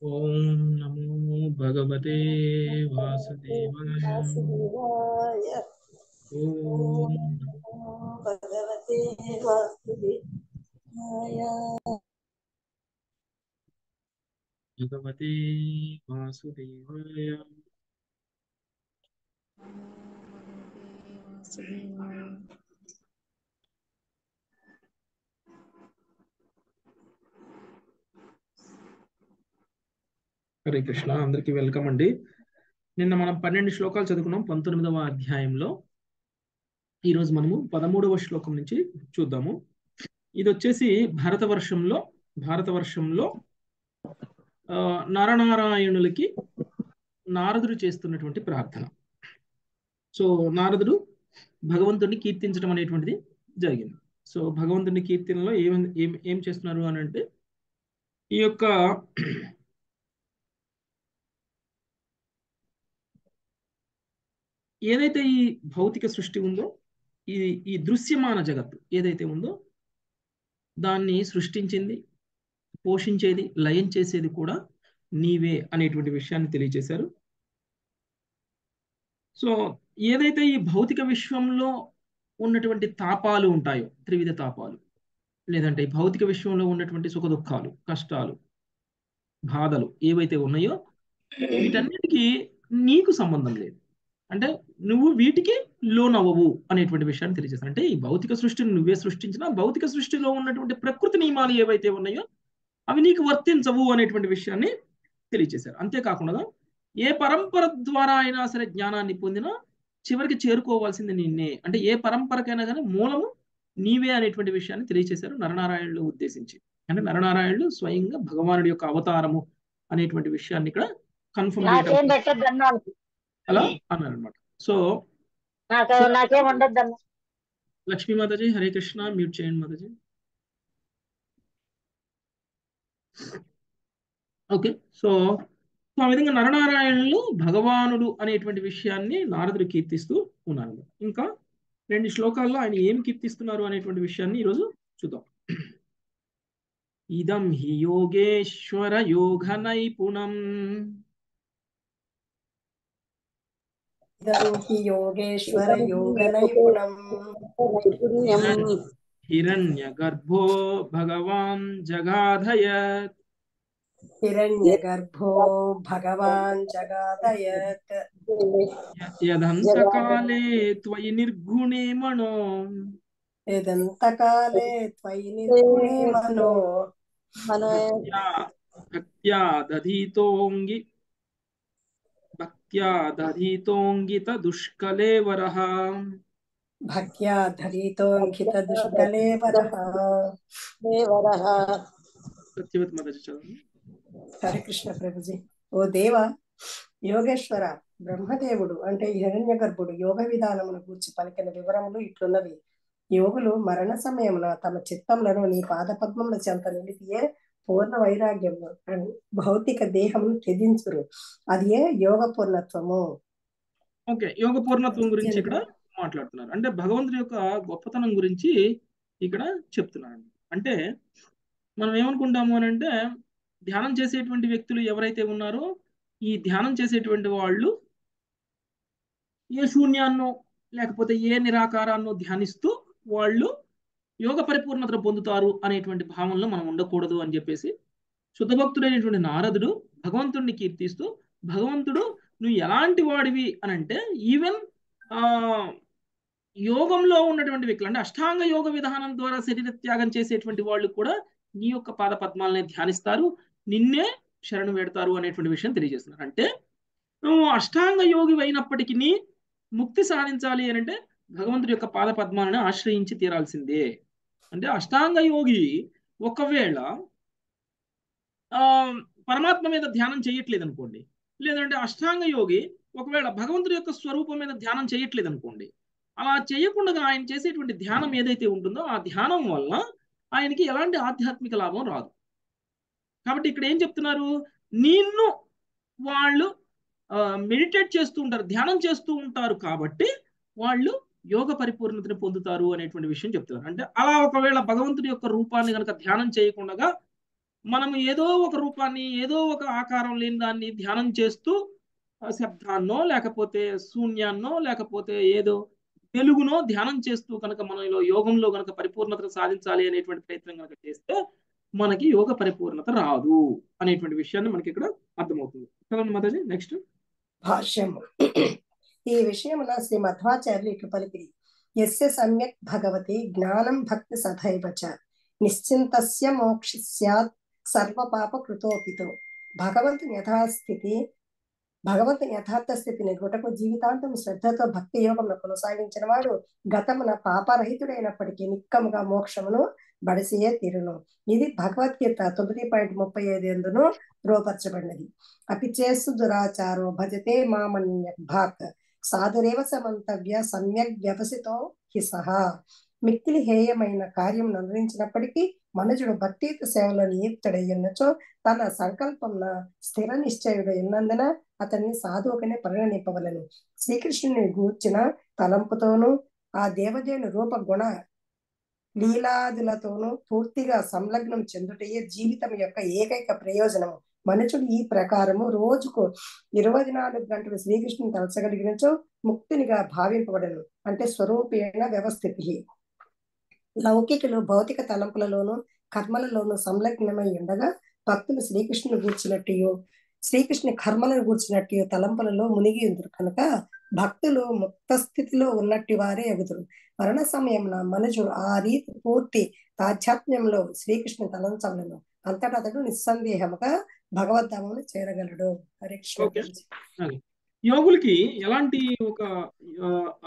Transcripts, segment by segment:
ఓం నమో భగవతే వాసుదేవాయ వాసుదేవాయ ఓం నమో భగవతే వాసుదేవాయ భగవతే వాసుదేవాయ హరే కృష్ణ అందరికీ వెల్కమ్ అండి నిన్న మనం పన్నెండు శ్లోకాలు చదువుకున్నాం పంతొమ్మిదవ అధ్యాయంలో ఈరోజు మనము పదమూడవ శ్లోకం నుంచి చూద్దాము ఇది వచ్చేసి భారతవర్షంలో భారతవర్షంలో ఆ, నరనారాయణులకి నారదుడు చేస్తున్నటువంటి ప్రార్థన సో నారదుడు భగవంతుడిని కీర్తించడం అనేటువంటిది జరిగింది సో భగవంతుని కీర్తనలో ఏం ఏం ఏం చేస్తున్నారు అని అంటే ఈ యొక్క ఏదైతే ఈ భౌతిక సృష్టి ఉందో ఈ ఈ దృశ్యమాన జగత్తు ఏదైతే ఉందో దాన్ని సృష్టించింది పోషించేది లయం చేసేది కూడా నీవే అనేటువంటి విషయాన్ని తెలియజేశారు సో ఏదైతే ఈ భౌతిక విశ్వంలో ఉన్నటువంటి తాపాలు ఉంటాయో త్రివిధ తాపాలు లేదంటే ఈ భౌతిక విశ్వంలో ఉన్నటువంటి సుఖ దుఃఖాలు కష్టాలు బాధలు ఏవైతే ఉన్నాయో వీటన్నిటికీ నీకు సంబంధం లేదు అంటే నువ్వు వీటికి లోనవ్వవు అనేటువంటి విషయాన్ని తెలియజేస్తాను అంటే ఈ భౌతిక సృష్టిని నువ్వే సృష్టించిన భౌతిక సృష్టిలో ఉన్నటువంటి ప్రకృతి నియమాలు ఏవైతే ఉన్నాయో అవి నీకు వర్తించవు అనేటువంటి విషయాన్ని తెలియజేశారు అంతేకాకుండా ఏ పరంపర ద్వారా అయినా సరే జ్ఞానాన్ని పొందినా చివరికి చేరుకోవాల్సింది నిన్నే అంటే ఏ పరంపరకైనా కానీ మూలము నీవే అనేటువంటి విషయాన్ని తెలియజేశారు నరనారాయణులు ఉద్దేశించి అంటే నరనారాయణులు స్వయంగా భగవానుడి యొక్క అవతారము అనేటువంటి విషయాన్ని ఇక్కడ కన్ఫర్మ్ నాకేం చేయడం పెట్టద్దు అన్నాను అలా అన్నారు అనమాట సో నాకు నాకేం ఉండద్దు అన్న లక్ష్మీ మాతాజీ హరే కృష్ణ మ్యూట్ చేయండి మాతాజీ ఓకే సో సో ఆ విధంగా నరనారాయణులు భగవానుడు అనేటువంటి విషయాన్ని నారదుడు కీర్తిస్తూ ఉన్నారు ఇంకా రెండు శ్లోకాల్లో ఆయన ఏం కీర్తిస్తున్నారు అనేటువంటి విషయాన్ని ఈరోజు చూద్దాం ఇదం హి యోగేశ్వర యోగ నైపుణం ఇదం హి యోగేశ్వర యోగ నైపుణం హిరణ్య గర్భో భగవాన్ జగాధయత్ హిరణ్య గర్భో భగవాన్ జగాదయత్ యదంతకాలే త్వయి నిర్గుణే మనో వేదంతకాలే త్వయి నిర్గుణే మనో భక్త్యా భక్త్యా దధీతోంగి భక్త్యా దధీతోంగిత దుష్కలేవరః భక్త్యా ధరితోంకిత దుష్కలే వరః సత్యవతి మాతాజీ చదవండి హరే కృష్ణ ప్రభుజీ ఓ దేవ యోగేశ్వర బ్రహ్మదేవుడు అంటే హిరణ్య గర్భుడు యోగ విధానమును గూర్చి పలికిన వివరములు ఇట్లున్నవి యోగులు మరణ సమయమున తమ చిత్తములను నీ పాదపద్మముల చెంత నిలిపియే పూర్ణ వైరాగ్యము అని భౌతిక దేహమును త్యజించురు అది ఏ యోగ పూర్ణత్వము ఓకే యోగ పూర్ణత్వం గురించి ఇక్కడ మాట్లాడుతున్నారు అంటే భగవంతుడి యొక్క గొప్పతనం గురించి ఇక్కడ చెప్తున్నారు అంటే మనం ఏమనుకుంటాము అని అంటే ధ్యానం చేసేటువంటి వ్యక్తులు ఎవరైతే ఉన్నారో ఈ ధ్యానం చేసేటువంటి వాళ్ళు ఏ శూన్యాన్నో లేకపోతే ఏ నిరాకారాన్నో ధ్యానిస్తూ వాళ్ళు యోగ పరిపూర్ణతను పొందుతారు అనేటువంటి భావనలో మనం ఉండకూడదు అని చెప్పేసి శుద్ధభక్తుడైనటువంటి నారదుడు భగవంతుడిని కీర్తిస్తూ భగవంతుడు నువ్వు ఎలాంటి వాడివి అని అంటే ఈవెన్ ఆ యోగంలో ఉన్నటువంటి వ్యక్తులు అంటే అష్టాంగ యోగ విధానం ద్వారా శరీర త్యాగం చేసేటువంటి వాళ్ళు కూడా నీ యొక్క పాద పద్మాలని ధ్యానిస్తారు నిన్నే శరణు వేడతారు అనేటువంటి విషయం తెలియజేస్తున్నారు అంటే నువ్వు అష్టాంగ యోగి అయినప్పటికీ ముక్తి సాధించాలి అని అంటే భగవంతుడి యొక్క పాద పద్మాలను ఆశ్రయించి తీరాల్సిందే అంటే అష్టాంగ యోగి ఒకవేళ ఆ పరమాత్మ మీద ధ్యానం చేయట్లేదు అనుకోండి లేదంటే అష్టాంగ యోగి ఒకవేళ భగవంతుడి యొక్క స్వరూపం మీద ధ్యానం చేయట్లేదు అనుకోండి అలా చేయకుండా ఆయన చేసేటువంటి ధ్యానం ఏదైతే ఉంటుందో ఆ ధ్యానం వల్ల ఆయనకి ఎలాంటి ఆధ్యాత్మిక లాభం రాదు కాబట్టి ఇక్కడ ఏం చెప్తున్నారు నిన్ను వాళ్ళు మెడిటేట్ చేస్తూ ఉంటారు ధ్యానం చేస్తూ ఉంటారు కాబట్టి వాళ్ళు యోగ పరిపూర్ణతని పొందుతారు అనేటువంటి విషయం చెప్తున్నారు అంటే అలా ఒకవేళ భగవంతుడి యొక్క రూపాన్ని కనుక ధ్యానం చేయకుండా మనం ఏదో ఒక రూపాన్ని ఏదో ఒక ఆకారం లేని దాన్ని ధ్యానం చేస్తూ ఆ శబ్దాన్నో లేకపోతే శూన్యాన్నో లేకపోతే ఏదో వెలుగునో ధ్యానం చేస్తూ కనుక మనలో యోగంలో కనుక పరిపూర్ణతను సాధించాలి అనేటువంటి ప్రయత్నం కనుక చేస్తే మనకి యోగ పరిపూర్ణత రాదు అనేటువంటి విషయాన్ని మనకి ఇక్కడ అర్థమవుతుంది చదవండి మాతాజీ నెక్స్ట్ భాష్యము ఈ విషయమున శ్రీ మధ్వాచార్యులు ఇట్లు పలికిరి ఎస్య సమ్యక్ భగవతి జ్ఞానం భక్తి సథైవ చ నిశ్చింతస్య మోక్ష స్యాత్ సర్వ పాప కృతోపితో భగవంతుని యథాస్థితి భగవంతుని యథార్థ స్థితిని గుటకు జీవితాంతం శ్రద్ధతో భక్తి యోగంలో కొనసాగించిన వాడు గతమున పాపరహితుడైనప్పటికీ నిక్కముగా మోక్షమును బడిసియే తీరును ఇది భగవద్గీత తొమ్మిది పాయింట్ ముప్పై ఐదు ఎందును ధ్రువపరచబడినది అపిచేస్సు దురాచారో భజతే మామన్య భాక్ సాధురేవ సమంతవ్య సమ్యక్ వ్యవసితో హి సహా మిక్కిలి హేయమైన కార్యం అనుభవించినప్పటికీ మనుజుడు భక్తియుత సేవలో నియుక్తుడయ్యున్నచో తన సంకల్పంన స్థిర నిశ్చయుడైనందున అతన్ని సాధువుకనే పరిగణింపవలను శ్రీకృష్ణుని గూర్చిన తలంపుతోనూ ఆ దేవదేవుని రూప గుణ లీలాదులతోనూ పూర్తిగా సంలగ్నం చెందుటయే జీవితం యొక్క ఏకైక ప్రయోజనము మనుషుడు ఈ ప్రకారము రోజుకు ఇరవై నాలుగు గంటలు శ్రీకృష్ణుని తలచగలిగినచో ముక్తినిగా భావింపబడను అంటే స్వరూపేణ వ్యవస్థితి లౌకికులు భౌతిక తలంపులలోను కర్మలలోను సంలగ్నమై ఉండగా భక్తులు శ్రీకృష్ణుని గూర్చినట్టు శ్రీకృష్ణుని కర్మలను గూర్చినట్టు తలంపులలో మునిగి ఉందరు కనుక భక్తులు ముక్త స్థితిలో ఉన్నట్టు వారే ఎగుదురు మరణ సమయంలో మనుషుడు ఆ రీతి పూర్తి తాధ్యాత్మ్యంలో శ్రీకృష్ణుని తలంచవలను అంతటా అతడు నిస్సందేహముగా భగవద్ధామను చేరగలడు హరే కృష్ణ ఓకే యోగులకి ఎలాంటి ఒక ఆ, ఆ,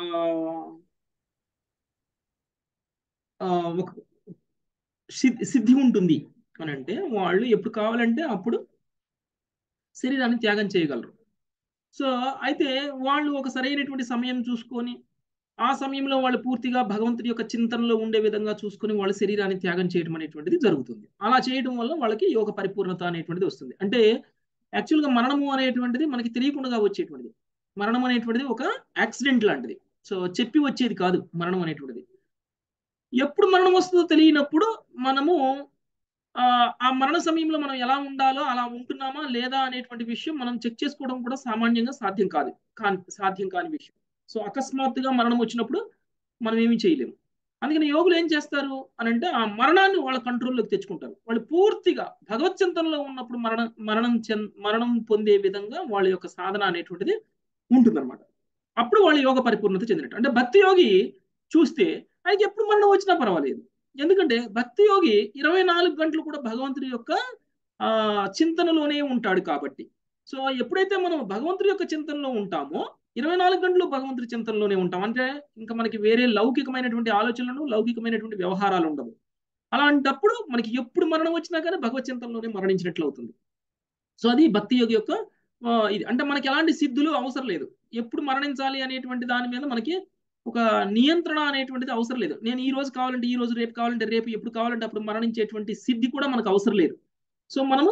ఆ, ఒక సిద్ధి సిద్ధి ఉంటుంది అని అంటే వాళ్ళు ఎప్పుడు కావాలంటే అప్పుడు శరీరాన్ని త్యాగం చేయగలరు సో అయితే వాళ్ళు ఒక సరైనటువంటి సమయం చూసుకొని ఆ సమయంలో వాళ్ళు పూర్తిగా భగవంతుడి యొక్క చింతనలో ఉండే విధంగా చూసుకొని వాళ్ళ శరీరాన్ని త్యాగం చేయడం అనేటువంటిది జరుగుతుంది అలా చేయడం వల్ల వాళ్ళకి యోగ పరిపూర్ణత అనేటువంటిది వస్తుంది అంటే యాక్చువల్గా మరణము అనేటువంటిది మనకి తెలియకుండా వచ్చేటువంటిది మరణం అనేటువంటిది ఒక యాక్సిడెంట్ లాంటిది సో చెప్పి వచ్చేది కాదు మరణం అనేటువంటిది ఎప్పుడు మరణం వస్తుందో తెలియనప్పుడు మనము ఆ ఆ మరణ సమయంలో మనం ఎలా ఉండాలో అలా ఉంటున్నామా లేదా అనేటువంటి విషయం మనం చెక్ చేసుకోవడం కూడా సామాన్యంగా సాధ్యం కాదు కాని సాధ్యం కాని విషయం సో అకస్మాత్తుగా మరణం వచ్చినప్పుడు మనం ఏమీ చేయలేము అందుకని యోగులు ఏం చేస్తారు అని అంటే ఆ మరణాన్ని వాళ్ళ కంట్రోల్లోకి తెచ్చుకుంటారు వాళ్ళు పూర్తిగా భగవత్ చింతనలో ఉన్నప్పుడు మరణం మరణం చెంద మరణం పొందే విధంగా వాళ్ళ యొక్క సాధన అనేటువంటిది ఉంటుందన్నమాట అప్పుడు వాళ్ళు యోగ పరిపూర్ణత చెందినట్టు అంటే భక్తి యోగి చూస్తే ఆయనకి ఎప్పుడు మరణం వచ్చినా పర్వాలేదు ఎందుకంటే భక్తి యోగి ఇరవై నాలుగు గంటలు కూడా భగవంతుడి యొక్క ఆ చింతనలోనే ఉంటాడు కాబట్టి సో ఎప్పుడైతే మనం భగవంతుడి యొక్క చింతనలో ఉంటామో ఇరవై నాలుగు గంటలు భగవంతుడి చింతనలోనే ఉంటాం అంటే ఇంకా మనకి వేరే లౌకికమైనటువంటి ఆలోచనలు లౌకికమైనటువంటి వ్యవహారాలు ఉండవు అలాంటప్పుడు మనకి ఎప్పుడు మరణం వచ్చినా కానీ భగవత్ చింతనలోనే మరణించినట్లు అవుతుంది సో అది భక్తి యోగి యొక్క ఆ, ఇది అంటే మనకి ఎలాంటి సిద్ధులు అవసరం లేదు ఎప్పుడు మరణించాలి అనేటువంటి దాని మీద మనకి ఒక నియంత్రణ అనేటువంటిది అవసరం లేదు నేను ఈ రోజు కావాలంటే ఈ రోజు రేపు కావాలంటే రేపు ఎప్పుడు కావాలంటే అప్పుడు మరణించేటువంటి సిద్ధి కూడా మనకు అవసరం లేదు సో మనము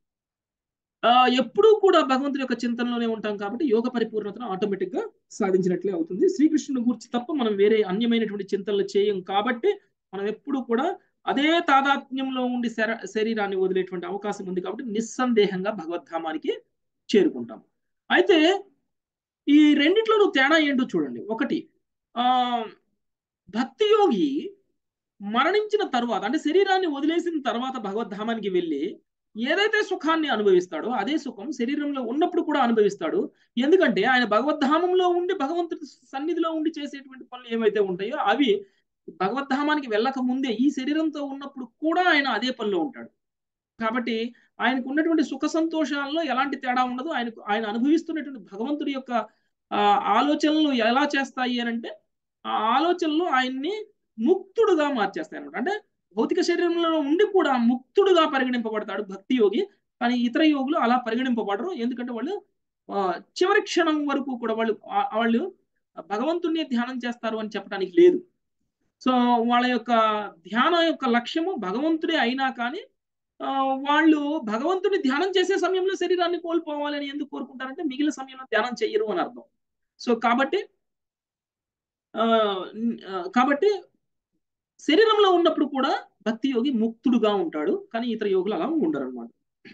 ఆ, ఎప్పుడూ కూడా భగవంతుడి యొక్క చింతనలోనే ఉంటాం కాబట్టి యోగ పరిపూర్ణతను ఆటోమేటిక్ గా సాధించినట్లే అవుతుంది శ్రీకృష్ణుని గురించి తప్ప మనం వేరే అన్యమైనటువంటి చింతనలు చేయం కాబట్టి మనం ఎప్పుడూ కూడా అదే తాదాత్మ్యంలో ఉండి శర శరీరాన్ని వదిలేటువంటి అవకాశం ఉంది కాబట్టి నిస్సందేహంగా భగవద్ధామానికి చేరుకుంటాం అయితే ఈ రెండిట్లోనూ తేడా ఏంటో చూడండి ఒకటి ఆ భక్తి యోగి మరణించిన తర్వాత అంటే శరీరాన్ని వదిలేసిన తర్వాత భగవద్ధామానికి వెళ్ళి ఏదైతే సుఖాన్ని అనుభవిస్తాడో అదే సుఖం శరీరంలో ఉన్నప్పుడు కూడా అనుభవిస్తాడు ఎందుకంటే ఆయన భగవద్ధామంలో ఉండి భగవంతుడి సన్నిధిలో ఉండి చేసేటువంటి పనులు ఏవైతే ఉంటాయో అవి భగవద్ధామానికి వెళ్ళక ముందే ఈ శరీరంతో ఉన్నప్పుడు కూడా ఆయన అదే పనిలో ఉంటాడు కాబట్టి ఆయనకు ఉన్నటువంటి సుఖ సంతోషాల్లో ఎలాంటి తేడా ఉండదు ఆయనకు ఆయన అనుభవిస్తున్నటువంటి భగవంతుడి యొక్క ఆ, ఆలోచనలు ఎలా చేస్తాయి అని అంటే ఆ ఆలోచనలు ఆయన్ని ముక్తుడుగా మార్చేస్తాయి అనమాట అంటే భౌతిక శరీరంలో ఉండి కూడా ముక్తుడుగా పరిగణింపబడతాడు భక్తి యోగి కానీ ఇతర యోగులు అలా పరిగణింపబడరు ఎందుకంటే వాళ్ళు ఆ, చివరి క్షణం వరకు కూడా వాళ్ళు ఆ- వాళ్ళు భగవంతుణ్ణి ధ్యానం చేస్తారు అని చెప్పడానికి లేదు సో వాళ్ళ యొక్క ధ్యానం యొక్క లక్ష్యము భగవంతుడే అయినా కానీ ఆ, వాళ్ళు భగవంతుని ధ్యానం చేసే సమయంలో శరీరాన్ని కోల్పోవాలని ఎందుకు కోరుకుంటారంటే మిగిలిన సమయంలో ధ్యానం చెయ్యరు అని అర్థం సో కాబట్టి ఆ, న్- ఆ, కాబట్టి శరీరంలో ఉన్నప్పుడు కూడా భక్తి యోగి ముక్తుడుగా ఉంటాడు కానీ ఇతర యోగులు అలా ఉండరు అనమాట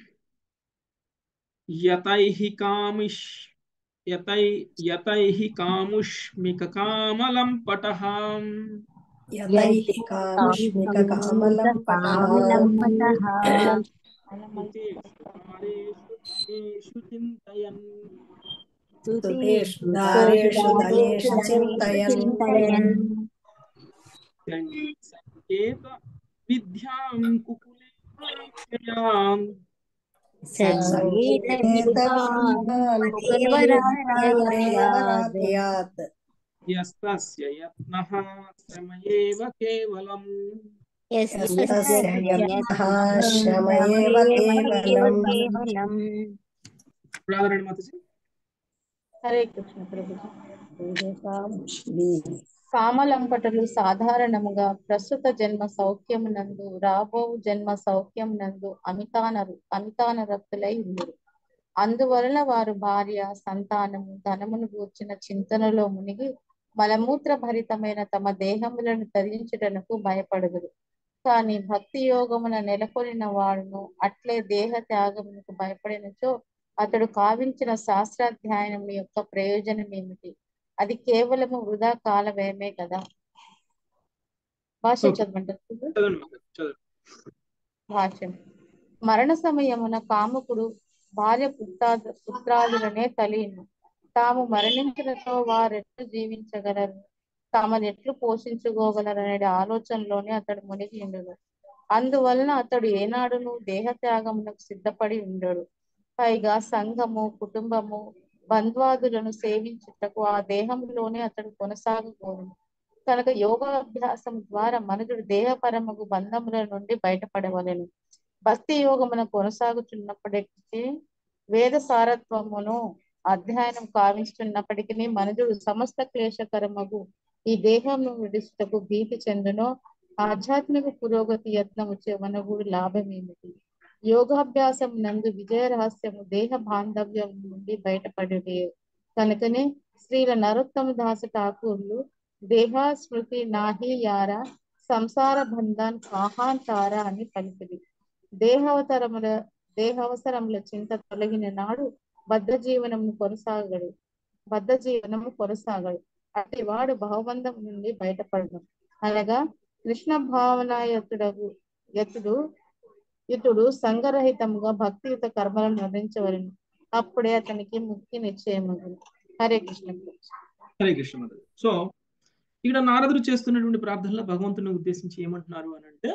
యతై కామిష్ యతై యతై కాముష్మిక కామలం పటః యతైః కాముష్మిక కామలం పటః స్తుతేషు చింతయన్ స్తుతేషు దారేషు దయేషు చింతయన్ సంకేత విద్యాం కుకులే పరీక్షయాం దేవరాత్యాత్ యస్తస్య యత్నః శ్రమయేవ కేవలం యస్తస్య యత్నః శ్రమయేవ కేవలం రాధారాణి మాతాజీ హరే కృష్ణ ప్రభుజీ కామలంపటలు సాధారణముగా ప్రస్తుత జన్మ సౌఖ్యమునందు రాబో జన్మ సౌఖ్యమునందు అమితానరు అమితానరక్తులై ఉందరు అందువలన వారు భార్య సంతానము ధనమును గూర్చిన చింతనలో మునిగి మలమూత్ర భరితమైన తమ దేహములను ధరించుటకు భయపడదురు కానీ భక్తి యోగమున నెలకొనిన వాడును అట్లే దేహ త్యాగమునకు భయపడినచో అతడు కావించిన శాస్త్రాధ్యయనం యొక్క ప్రయోజనం ఏమిటి అది కేవలము వృధా కాల వ్యయమే కదా భాష Okay. చదవంటారు చదవండి మాతాజీ చదవండి భాష్యం మరణ సమయమున కాముకుడు భార్య పుత్రా పుత్రాదులనే తలియను తాము మరణించినతో వారెట్లు జీవించగలరు తామను ఎట్లు పోషించుకోగలరు అనే ఆలోచనలోనే అతడు మునిగి ఉండడు అందువలన అతడు ఏనాడును దేహ త్యాగమునకు సిద్ధపడి ఉండడు పైగా సంఘము కుటుంబము బంధ్వాదులను సేవించుటకు ఆ దేహంలోనే అతడు కొనసాగకూడదు కనుక యోగాభ్యాసం ద్వారా మనుషుడు దేహపరమగు బంధముల నుండి బయటపడవలెను భక్తి యోగమున కొనసాగుతున్నప్పటికీ వేద సారత్వమును అధ్యయనం కావించుతున్నప్పటికీ మనుషుడు సమస్త క్లేశకరమగు ఈ దేహమును విడుచుటకు భీతి చెందును ఆధ్యాత్మిక పురోగతి యత్నము చెవనగుడు లాభమేమిటి యోగాభ్యాసం నందు విజయ రహస్యము దేహ బాంధవ్యం నుండి బయటపడే కనుకనే శ్రీల నరోత్తమ దాస ఠాకూర్లు దేహ స్మృతి నాహి యార సంసార బంధాన్ కాహాంతార అని పలికిది దేహావతరముల దేహావసరముల చింత తొలగిన నాడు బద్ధ జీవనము కొనసాగడు బద్ధ జీవనము కొనసాగడు అట్టి వాడు భావబంధం నుండి బయటపడదు అనగా కృష్ణ భావనాయతుడగు యతుడు ఇతుడు సంగరహితముగా భక్తియుత కర్మలను నిర్వహించవలను అప్పుడే అతనికి ముక్తి నిశ్చయమగును హరే కృష్ణ హరే కృష్ణ మాతాజీ సో ఇక్కడ నారదుడు చేస్తున్నటువంటి ప్రార్థనలో భగవంతుని ఉద్దేశించి ఏమంటున్నారు అని అంటే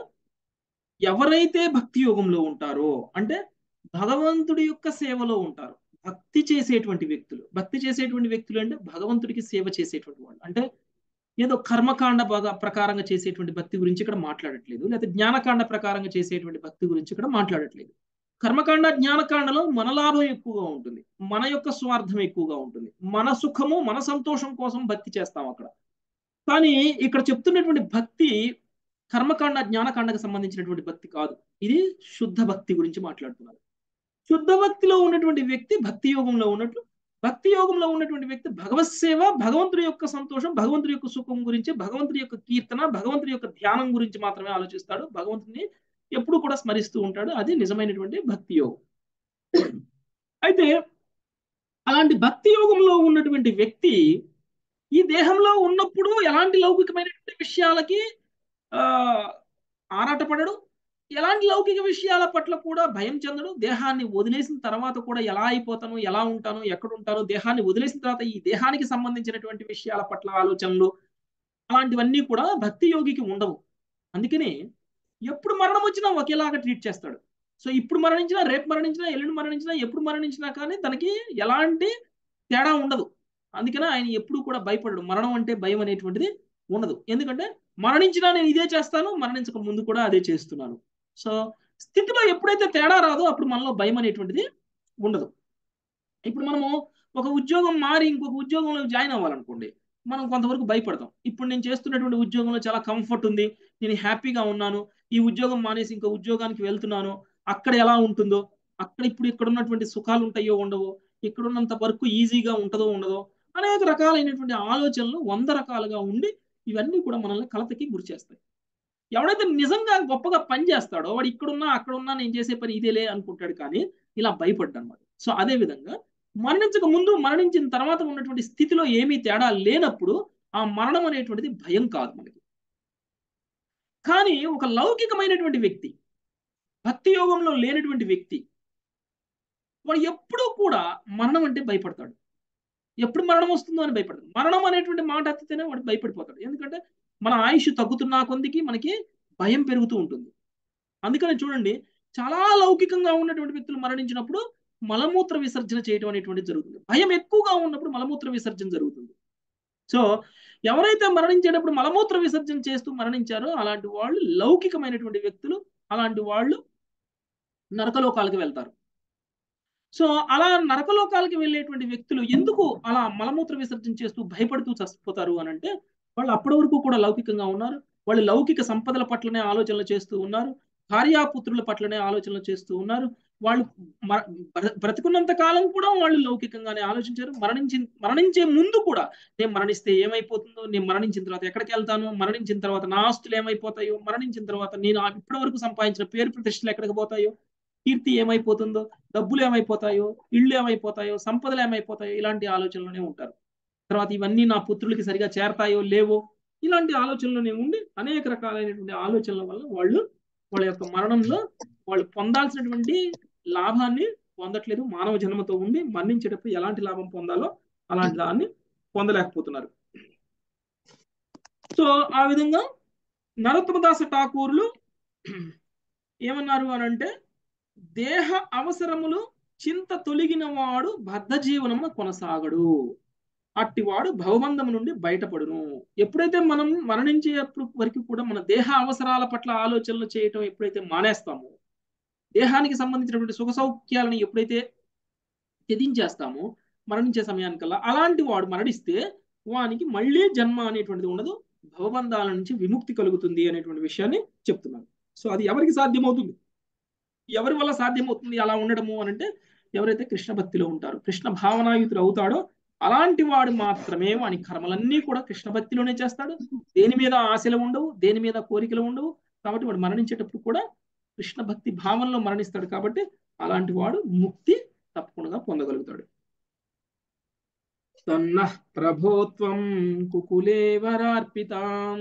ఎవరైతే భక్తి యోగంలో ఉంటారో అంటే భగవంతుడి యొక్క సేవలో ఉంటారు భక్తి చేసేటువంటి వ్యక్తులు భక్తి చేసేటువంటి వ్యక్తులు అంటే భగవంతుడికి సేవ చేసేటువంటి వాళ్ళు అంటే ఏదో కర్మకాండ బాగా ప్రకారంగా చేసేటువంటి భక్తి గురించి ఇక్కడ మాట్లాడట్లేదు లేదా జ్ఞానకాండ ప్రకారంగా చేసేటువంటి భక్తి గురించి ఇక్కడ మాట్లాడట్లేదు కర్మకాండ జ్ఞానకాండలో మన లాభం ఎక్కువగా ఉంటుంది మన యొక్క స్వార్థం ఎక్కువగా ఉంటుంది మన సుఖము మన సంతోషం కోసం భక్తి చేస్తాం అక్కడ కానీ ఇక్కడ చెప్తున్నటువంటి భక్తి కర్మకాండ జ్ఞానకాండకు సంబంధించినటువంటి భక్తి కాదు ఇది శుద్ధ భక్తి గురించి మాట్లాడుతున్నారు శుద్ధ భక్తిలో ఉన్నటువంటి వ్యక్తి భక్తి యోగంలో ఉన్నట్లు భక్తి యోగంలో ఉన్నటువంటి వ్యక్తి భగవత్ సేవ భగవంతుడి యొక్క సంతోషం భగవంతుడి యొక్క సుఖం గురించి భగవంతుడి యొక్క కీర్తన భగవంతుడి యొక్క ధ్యానం గురించి మాత్రమే ఆలోచిస్తాడు భగవంతుని ఎప్పుడు కూడా స్మరిస్తూ ఉంటాడు అది నిజమైనటువంటి భక్తి యోగం అయితే అలాంటి భక్తి యోగంలో ఉన్నటువంటి వ్యక్తి ఈ దేహంలో ఉన్నప్పుడు ఎలాంటి లౌకికమైనటువంటి విషయాలకి ఆ ఆరాటపడడు ఎలాంటి లౌకిక విషయాల పట్ల కూడా భయం చెందడు దేహాన్ని వదిలేసిన తర్వాత కూడా ఎలా అయిపోతాను ఎలా ఉంటాను ఎక్కడ ఉంటాను దేహాన్ని వదిలేసిన తర్వాత ఈ దేహానికి సంబంధించినటువంటి విషయాల పట్ల ఆలోచనలు అలాంటివన్నీ కూడా భక్తి యోగికి ఉండవు అందుకని ఎప్పుడు మరణం వచ్చినా ఒకేలాగా ట్రీట్ చేస్తాడు సో ఇప్పుడు మరణించినా రేపు మరణించినా ఎల్లుండి మరణించినా ఎప్పుడు మరణించినా కానీ తనకి ఎలాంటి తేడా ఉండదు అందుకనే ఆయన ఎప్పుడు కూడా భయపడడు మరణం అంటే భయం అనేటువంటిది ఉండదు ఎందుకంటే మరణించినా నేను ఇదే చేస్తాను మరణించక ముందు కూడా అదే చేస్తున్నాను సో స్థితిలో ఎప్పుడైతే తేడా రాదో అప్పుడు మనలో భయం అనేటువంటిది ఉండదు ఇప్పుడు మనము ఒక ఉద్యోగం మారి ఇంకొక ఉద్యోగంలో జాయిన్ అవ్వాలనుకోండి మనం కొంతవరకు భయపడతాం ఇప్పుడు నేను చేస్తున్నటువంటి ఉద్యోగంలో చాలా కంఫర్ట్ ఉంది నేను హ్యాపీగా ఉన్నాను ఈ ఉద్యోగం మానేసి ఇంకో ఉద్యోగానికి వెళ్తున్నాను అక్కడ ఎలా ఉంటుందో అక్కడ ఇప్పుడు ఇక్కడ ఉన్నటువంటి సుఖాలు ఉంటాయో ఉండవో ఇక్కడ ఉన్నంత వరకు ఈజీగా ఉంటుందో ఉండదో అనేక రకాలైనటువంటి ఆలోచనలు వంద రకాలుగా ఉండి ఇవన్నీ కూడా మనల్ని కలతకి గురి చేస్తాయి ఎవడైతే నిజంగా గొప్పగా పని చేస్తాడో వాడు ఇక్కడున్నా అక్కడున్నా నేను చేసే పని ఇదేలే అనుకుంటాడు కానీ ఇలా భయపడ్డా అనమాట సో అదే విధంగా మరణించక ముందు మరణించిన తర్వాత ఉన్నటువంటి స్థితిలో ఏమీ తేడా లేనప్పుడు ఆ మరణం అనేటువంటిది భయం కాదు మనకి కానీ ఒక లౌకికమైనటువంటి వ్యక్తి భక్తి యోగంలో లేనటువంటి వ్యక్తి వాడు ఎప్పుడూ కూడా మరణం అంటే భయపడతాడు ఎప్పుడు మరణం వస్తుందో అని భయపడతాడు మరణం అనేటువంటి మాట ఎత్తితేనే వాడు భయపడిపోతాడు ఎందుకంటే మన ఆయుష్ తగ్గుతున్న కొద్దికి మనకి భయం పెరుగుతూ ఉంటుంది అందుకని చూడండి చాలా లౌకికంగా ఉన్నటువంటి వ్యక్తులు మరణించినప్పుడు మలమూత్ర విసర్జన చేయడం అనేటువంటిది జరుగుతుంది భయం ఎక్కువగా ఉన్నప్పుడు మలమూత్ర విసర్జన జరుగుతుంది సో ఎవరైతే మరణించేటప్పుడు మలమూత్ర విసర్జన చేస్తూ మరణించారో అలాంటి వాళ్ళు లౌకికమైనటువంటి వ్యక్తులు అలాంటి వాళ్ళు నరకలోకాలకు వెళ్తారు సో అలా నరకలోకాలకి వెళ్ళేటువంటి వ్యక్తులు ఎందుకు అలా మలమూత్ర విసర్జన చేస్తూ భయపడుతూ చచ్చిపోతారు అని అంటే వాళ్ళు అప్పటి వరకు కూడా లౌకికంగా ఉన్నారు వాళ్ళు లౌకిక సంపదల పట్లనే ఆలోచనలు చేస్తూ ఉన్నారు భార్యాపుత్రుల పట్లనే ఆలోచనలు చేస్తూ ఉన్నారు వాళ్ళు బ్రతికున్నంత కాలం కూడా వాళ్ళు లౌకికంగానే ఆలోచించారు మరణించి మరణించే ముందు కూడా నేను మరణిస్తే ఏమైపోతుందో నేను మరణించిన తర్వాత ఎక్కడికి వెళ్తాను మరణించిన తర్వాత నా ఆస్తులు ఏమైపోతాయో మరణించిన తర్వాత నేను ఇప్పటి వరకు సంపాదించిన పేరు ప్రతిష్టలు ఎక్కడికి పోతాయో కీర్తి ఏమైపోతుందో డబ్బులు ఏమైపోతాయో ఇళ్ళు ఏమైపోతాయో సంపదలు ఏమైపోతాయో ఇలాంటి ఆలోచనలోనే ఉంటారు తర్వాత ఇవన్నీ నా పుత్రులకి సరిగా చేరతాయో లేవో ఇలాంటి ఆలోచనలోనే ఉండి అనేక రకాలైనటువంటి ఆలోచనల వల్ల వాళ్ళు వాళ్ళ యొక్క మరణంలో వాళ్ళు పొందాల్సినటువంటి లాభాన్ని పొందట్లేదు మానవ జన్మతో ఉండి మరణించేటప్పుడు ఎలాంటి లాభం పొందాలో అలాంటి దాన్ని పొందలేకపోతున్నారు సో ఆ విధంగా నరోత్తమదాస ఠాకూర్లు ఏమన్నారు అని అంటే దేహ అవసరములు చింత తొలగిన వాడు బద్ధ జీవనమున కొనసాగడు అట్టివాడు భవబంధం నుండి బయటపడును ఎప్పుడైతే మనం మరణించేటప్పుడు వరకు కూడా మన దేహ అవసరాల పట్ల ఆలోచనలు చేయటం ఎప్పుడైతే మానేస్తామో దేహానికి సంబంధించినటువంటి సుఖ సౌఖ్యాలను ఎప్పుడైతే త్యజించేస్తామో మరణించే సమయానికల్లా అలాంటి వాడు మరణిస్తే వానికి మళ్ళీ జన్మ అనేటువంటిది ఉండదు భవబంధాల నుంచి విముక్తి కలుగుతుంది అనేటువంటి విషయాన్ని చెప్తున్నాను సో అది ఎవరికి సాధ్యమవుతుంది ఎవరి వల్ల సాధ్యమవుతుంది అలా ఉండడము అని అంటే ఎవరైతే కృష్ణ భక్తిలో ఉంటారో కృష్ణ భావనాయుతులు అవుతాడో అలాంటి వాడు మాత్రమే వాని కర్మలన్నీ కూడా కృష్ణ భక్తిలోనే చేస్తాడు దేని మీద ఆశలు ఉండవు దేని మీద కోరికలు ఉండవు కాబట్టి వాడు మరణించేటప్పుడు కూడా కృష్ణ భక్తి భావంలో మరణిస్తాడు కాబట్టి అలాంటి వాడు ముక్తి తప్పకుండా పొందగలుగుతాడు తన్న ప్రభోత్వం కుకులేవరార్పితాం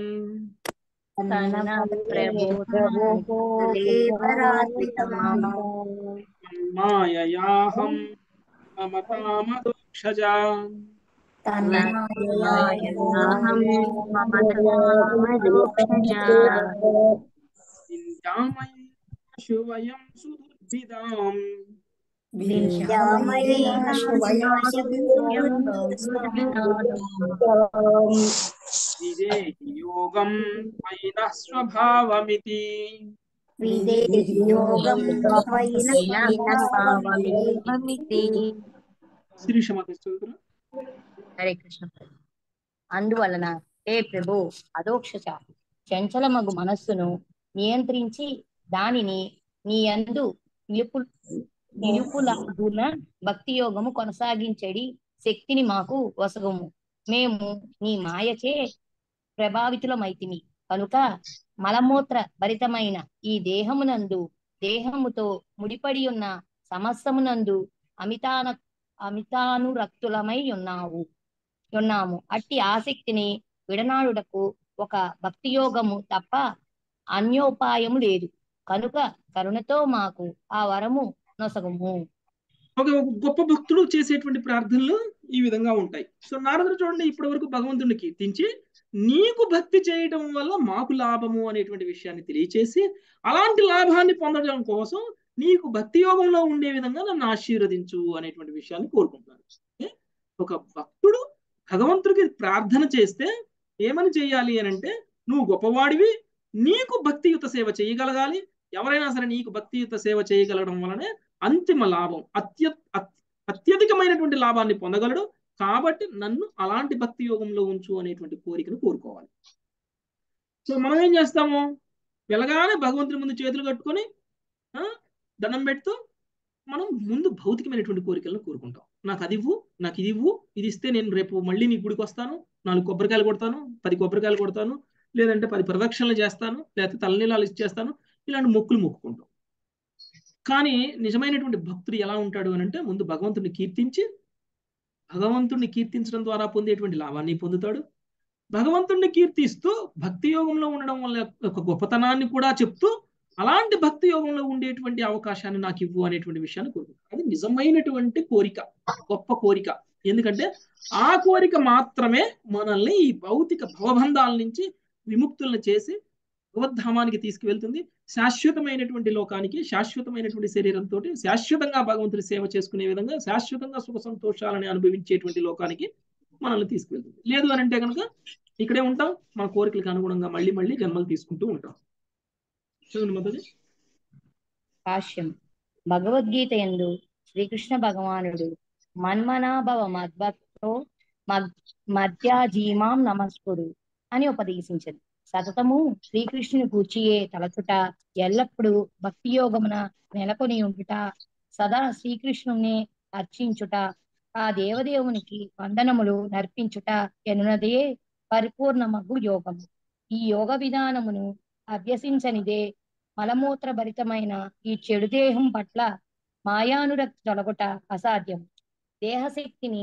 మాయయాహం మమతామదోక్షజా శువయం సుదుర్భిదాం విదేహి యోగం పైన స్వభావమితి శిరీషమాత చదువుతున్నా హరే కృష్ణ అందువలన హే ప్రభు అదోక్షచ చంచలమగు మనస్సును నియంత్రించి దానిని నీ అందు నిలుపు నిలుపులాగున భక్తి యోగము కొనసాగించడి శక్తిని మాకు వసగము మేము నీ మాయచే ప్రభావితులమైతిమి కనుక మలమూత్ర భరితమైన ఈ దేహమునందు దేహముతో ముడిపడి ఉన్న సమస్తమునందు అమితాన అమితానురక్తులమై ఉన్నావు ఉన్నాము అట్టి ఆసక్తిని విడనాడుటకు ఒక భక్తి యోగము తప్ప అన్యోపాయము లేదు కనుక కరుణతో మాకు ఆ వరము నొసగము ఒక గొప్ప భక్తుడు చేసేటువంటి ప్రార్థనలు ఈ విధంగా ఉంటాయి సో నారదుడు చూడండి ఇప్పటి వరకు భగవంతుడిని కీర్తించి నీకు భక్తి చేయడం వల్ల మాకు లాభము అనేటువంటి విషయాన్ని తెలియచేసి అలాంటి లాభాన్ని పొందడం కోసం నీకు భక్తి యోగంలో ఉండే విధంగా నన్ను ఆశీర్వదించు అనేటువంటి విషయాన్ని కోరుకుంటున్నాను ఒక భక్తుడు భగవంతుడికి ప్రార్థన చేస్తే ఏమని చేయాలి అని అంటే నువ్వు గొప్పవాడివి నీకు భక్తియుత సేవ చేయగలగాలి ఎవరైనా సరే నీకు భక్తియుత సేవ చేయగలగడం వలనే అంతిమ లాభం అత్య అత్యధికమైనటువంటి లాభాన్ని పొందగలడు కాబట్టి నన్ను అలాంటి భక్తి యోగంలో ఉంచు అనేటువంటి కోరికను కోరుకోవాలి సో మనం ఏం చేస్తాము వెళ్ళగానే భగవంతుని ముందు చేతులు కట్టుకొని దండం పెడుతూ మనం ముందు భౌతికమైనటువంటి కోరికలను కోరుకుంటాం నాకు అది ఇవ్వు నాకు ఇది ఇవ్వు ఇది ఇస్తే నేను రేపు మళ్ళీ నీ గుడికి వస్తాను నాలుగు కొబ్బరికాయలు కొడతాను పది కొబ్బరికాయలు కొడతాను లేదంటే పది ప్రదక్షిణలు చేస్తాను లేకపోతే తలనీలాలు ఇచ్చేస్తాను ఇలాంటి మొక్కులు మొక్కుకుంటాం కానీ నిజమైనటువంటి భక్తుడు ఎలా ఉంటాడు అని అంటే ముందు భగవంతుడిని కీర్తించి భగవంతుడిని కీర్తించడం ద్వారా పొందేటువంటి లాభాన్ని పొందుతాడు భగవంతుడిని కీర్తిస్తూ భక్తి యోగంలో ఉండడం వల్ల ఒక గొప్పతనాన్ని కూడా చెప్తూ అలాంటి భక్తి యోగంలో ఉండేటువంటి అవకాశాన్ని నాకు ఇవ్వు అనేటువంటి విషయాన్ని కోరుకుంటాను అది నిజమైనటువంటి కోరిక గొప్ప కోరిక ఎందుకంటే ఆ కోరిక మాత్రమే మనల్ని ఈ భౌతిక భవబంధాల నుంచి విముక్తులను చేసి భగవద్ధామానికి తీసుకువెళ్తుంది శాశ్వతమైనటువంటి లోకానికి శాశ్వతమైనటువంటి శరీరంతో శాశ్వతంగా భగవంతుని సేవ చేసుకునే విధంగా శాశ్వతంగా సుఖ సంతోషాలని అనుభవించేటువంటి లోకానికి మనల్ని తీసుకువెళ్తుంది లేదు అని అంటే కనుక ఇక్కడే ఉంటాం మన కోరికలకు అనుగుణంగా మళ్ళీ మళ్ళీ జన్మలు తీసుకుంటూ ఉంటాం చూడండి మొదటి భాష్యం భగవద్గీత ఎందు శ్రీకృష్ణ భగవానుడు మన్మనాభవ మద్భక్తో మధ్యాజీమాం నమస్కుడు అని ఉపదేశించదు సతతము శ్రీకృష్ణుని కూర్చియే తలచుట ఎల్లప్పుడూ భక్తి యోగమున నెలకొని ఉండుట సదా శ్రీకృష్ణుని అర్చించుట ఆ దేవదేవునికి వందనములు నర్పించుట ఎనున్నదే పరిపూర్ణమగు యోగము ఈ యోగ విధానమును అభ్యసించనిదే మలమూత్ర భరితమైన ఈ చెడు దేహం పట్ల మాయానురక్తి తొలగుట అసాధ్యం దేహశక్తిని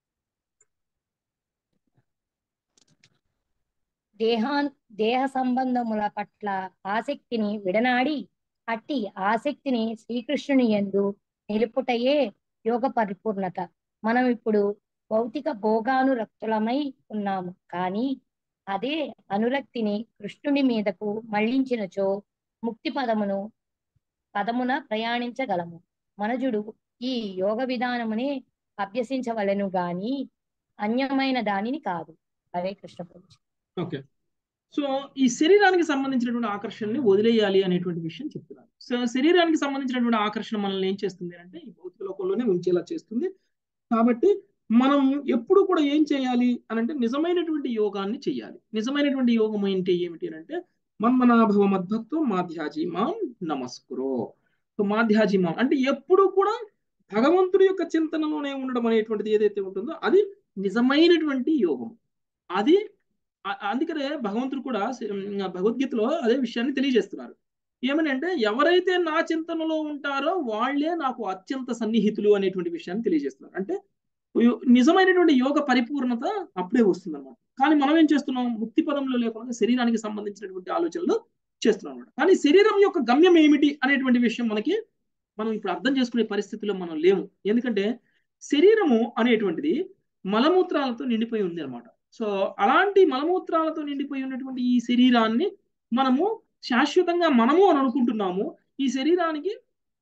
దేహా దేహ సంబంధముల పట్ల ఆసక్తిని విడనాడి అట్టి ఆసక్తిని శ్రీకృష్ణుని ఎందు నిలుపుటయే యోగ పరిపూర్ణత మనం ఇప్పుడు భౌతిక భోగానురక్తులమై ఉన్నాము కానీ అదే అనురక్తిని కృష్ణుని మీదకు మళ్లించినచో ముక్తి పదమును పదమున ప్రయాణించగలము మనజుడు ఈ యోగ విధానమునే అభ్యసించవలెను గాని అన్యమైన దానిని కాదు హరే కృష్ణ ప్రభు ఓకే సో ఈ శరీరానికి సంబంధించినటువంటి ఆకర్షణని వదిలేయాలి అనేటువంటి విషయం చెప్తున్నారు సో శరీరానికి సంబంధించినటువంటి ఆకర్షణ మనల్ని ఏం చేస్తుంది అంటే ఈ భౌతిక లోకంలోనే ఉంచేలా చేస్తుంది కాబట్టి మనం ఎప్పుడు కూడా ఏం చేయాలి అని అంటే నిజమైనటువంటి యోగాన్ని చేయాలి నిజమైనటువంటి యోగం ఏంటి ఏమిటి అని అంటే మన్మనాభవ మద్భక్తో మాధ్యాజీ మాం నమస్కురో సో మాధ్యాజీ మాం అంటే ఎప్పుడు కూడా భగవంతుడి యొక్క చింతనలోనే ఉండడం అనేటువంటిది ఏదైతే ఉంటుందో అది నిజమైనటువంటి యోగం అది అందుకనే భగవంతుడు కూడా భగవద్గీతలో అదే విషయాన్ని తెలియజేస్తున్నారు ఏమని అంటే ఎవరైతే నా చింతనలో ఉంటారో వాళ్లే నాకు అత్యంత సన్నిహితులు అనేటువంటి విషయాన్ని తెలియజేస్తున్నారు అంటే నిజమైనటువంటి యోగ పరిపూర్ణత అప్పుడే వస్తుంది అనమాట కానీ మనం ఏం చేస్తున్నాం ముక్తి పదంలో లేకుండా శరీరానికి సంబంధించినటువంటి ఆలోచనలు చేస్తున్నాం అనమాట కానీ శరీరం యొక్క గమ్యం ఏమిటి అనేటువంటి విషయం మనకి మనం ఇప్పుడు అర్థం చేసుకునే పరిస్థితిలో మనం లేము ఎందుకంటే శరీరము అనేటువంటిది మలమూత్రాలతో నిండిపోయి ఉంది అనమాట సో అలాంటి మలమూత్రాలతో నిండిపోయి ఉన్నటువంటి ఈ శరీరాన్ని మనము శాశ్వతంగా మనము అని అనుకుంటున్నాము ఈ శరీరానికి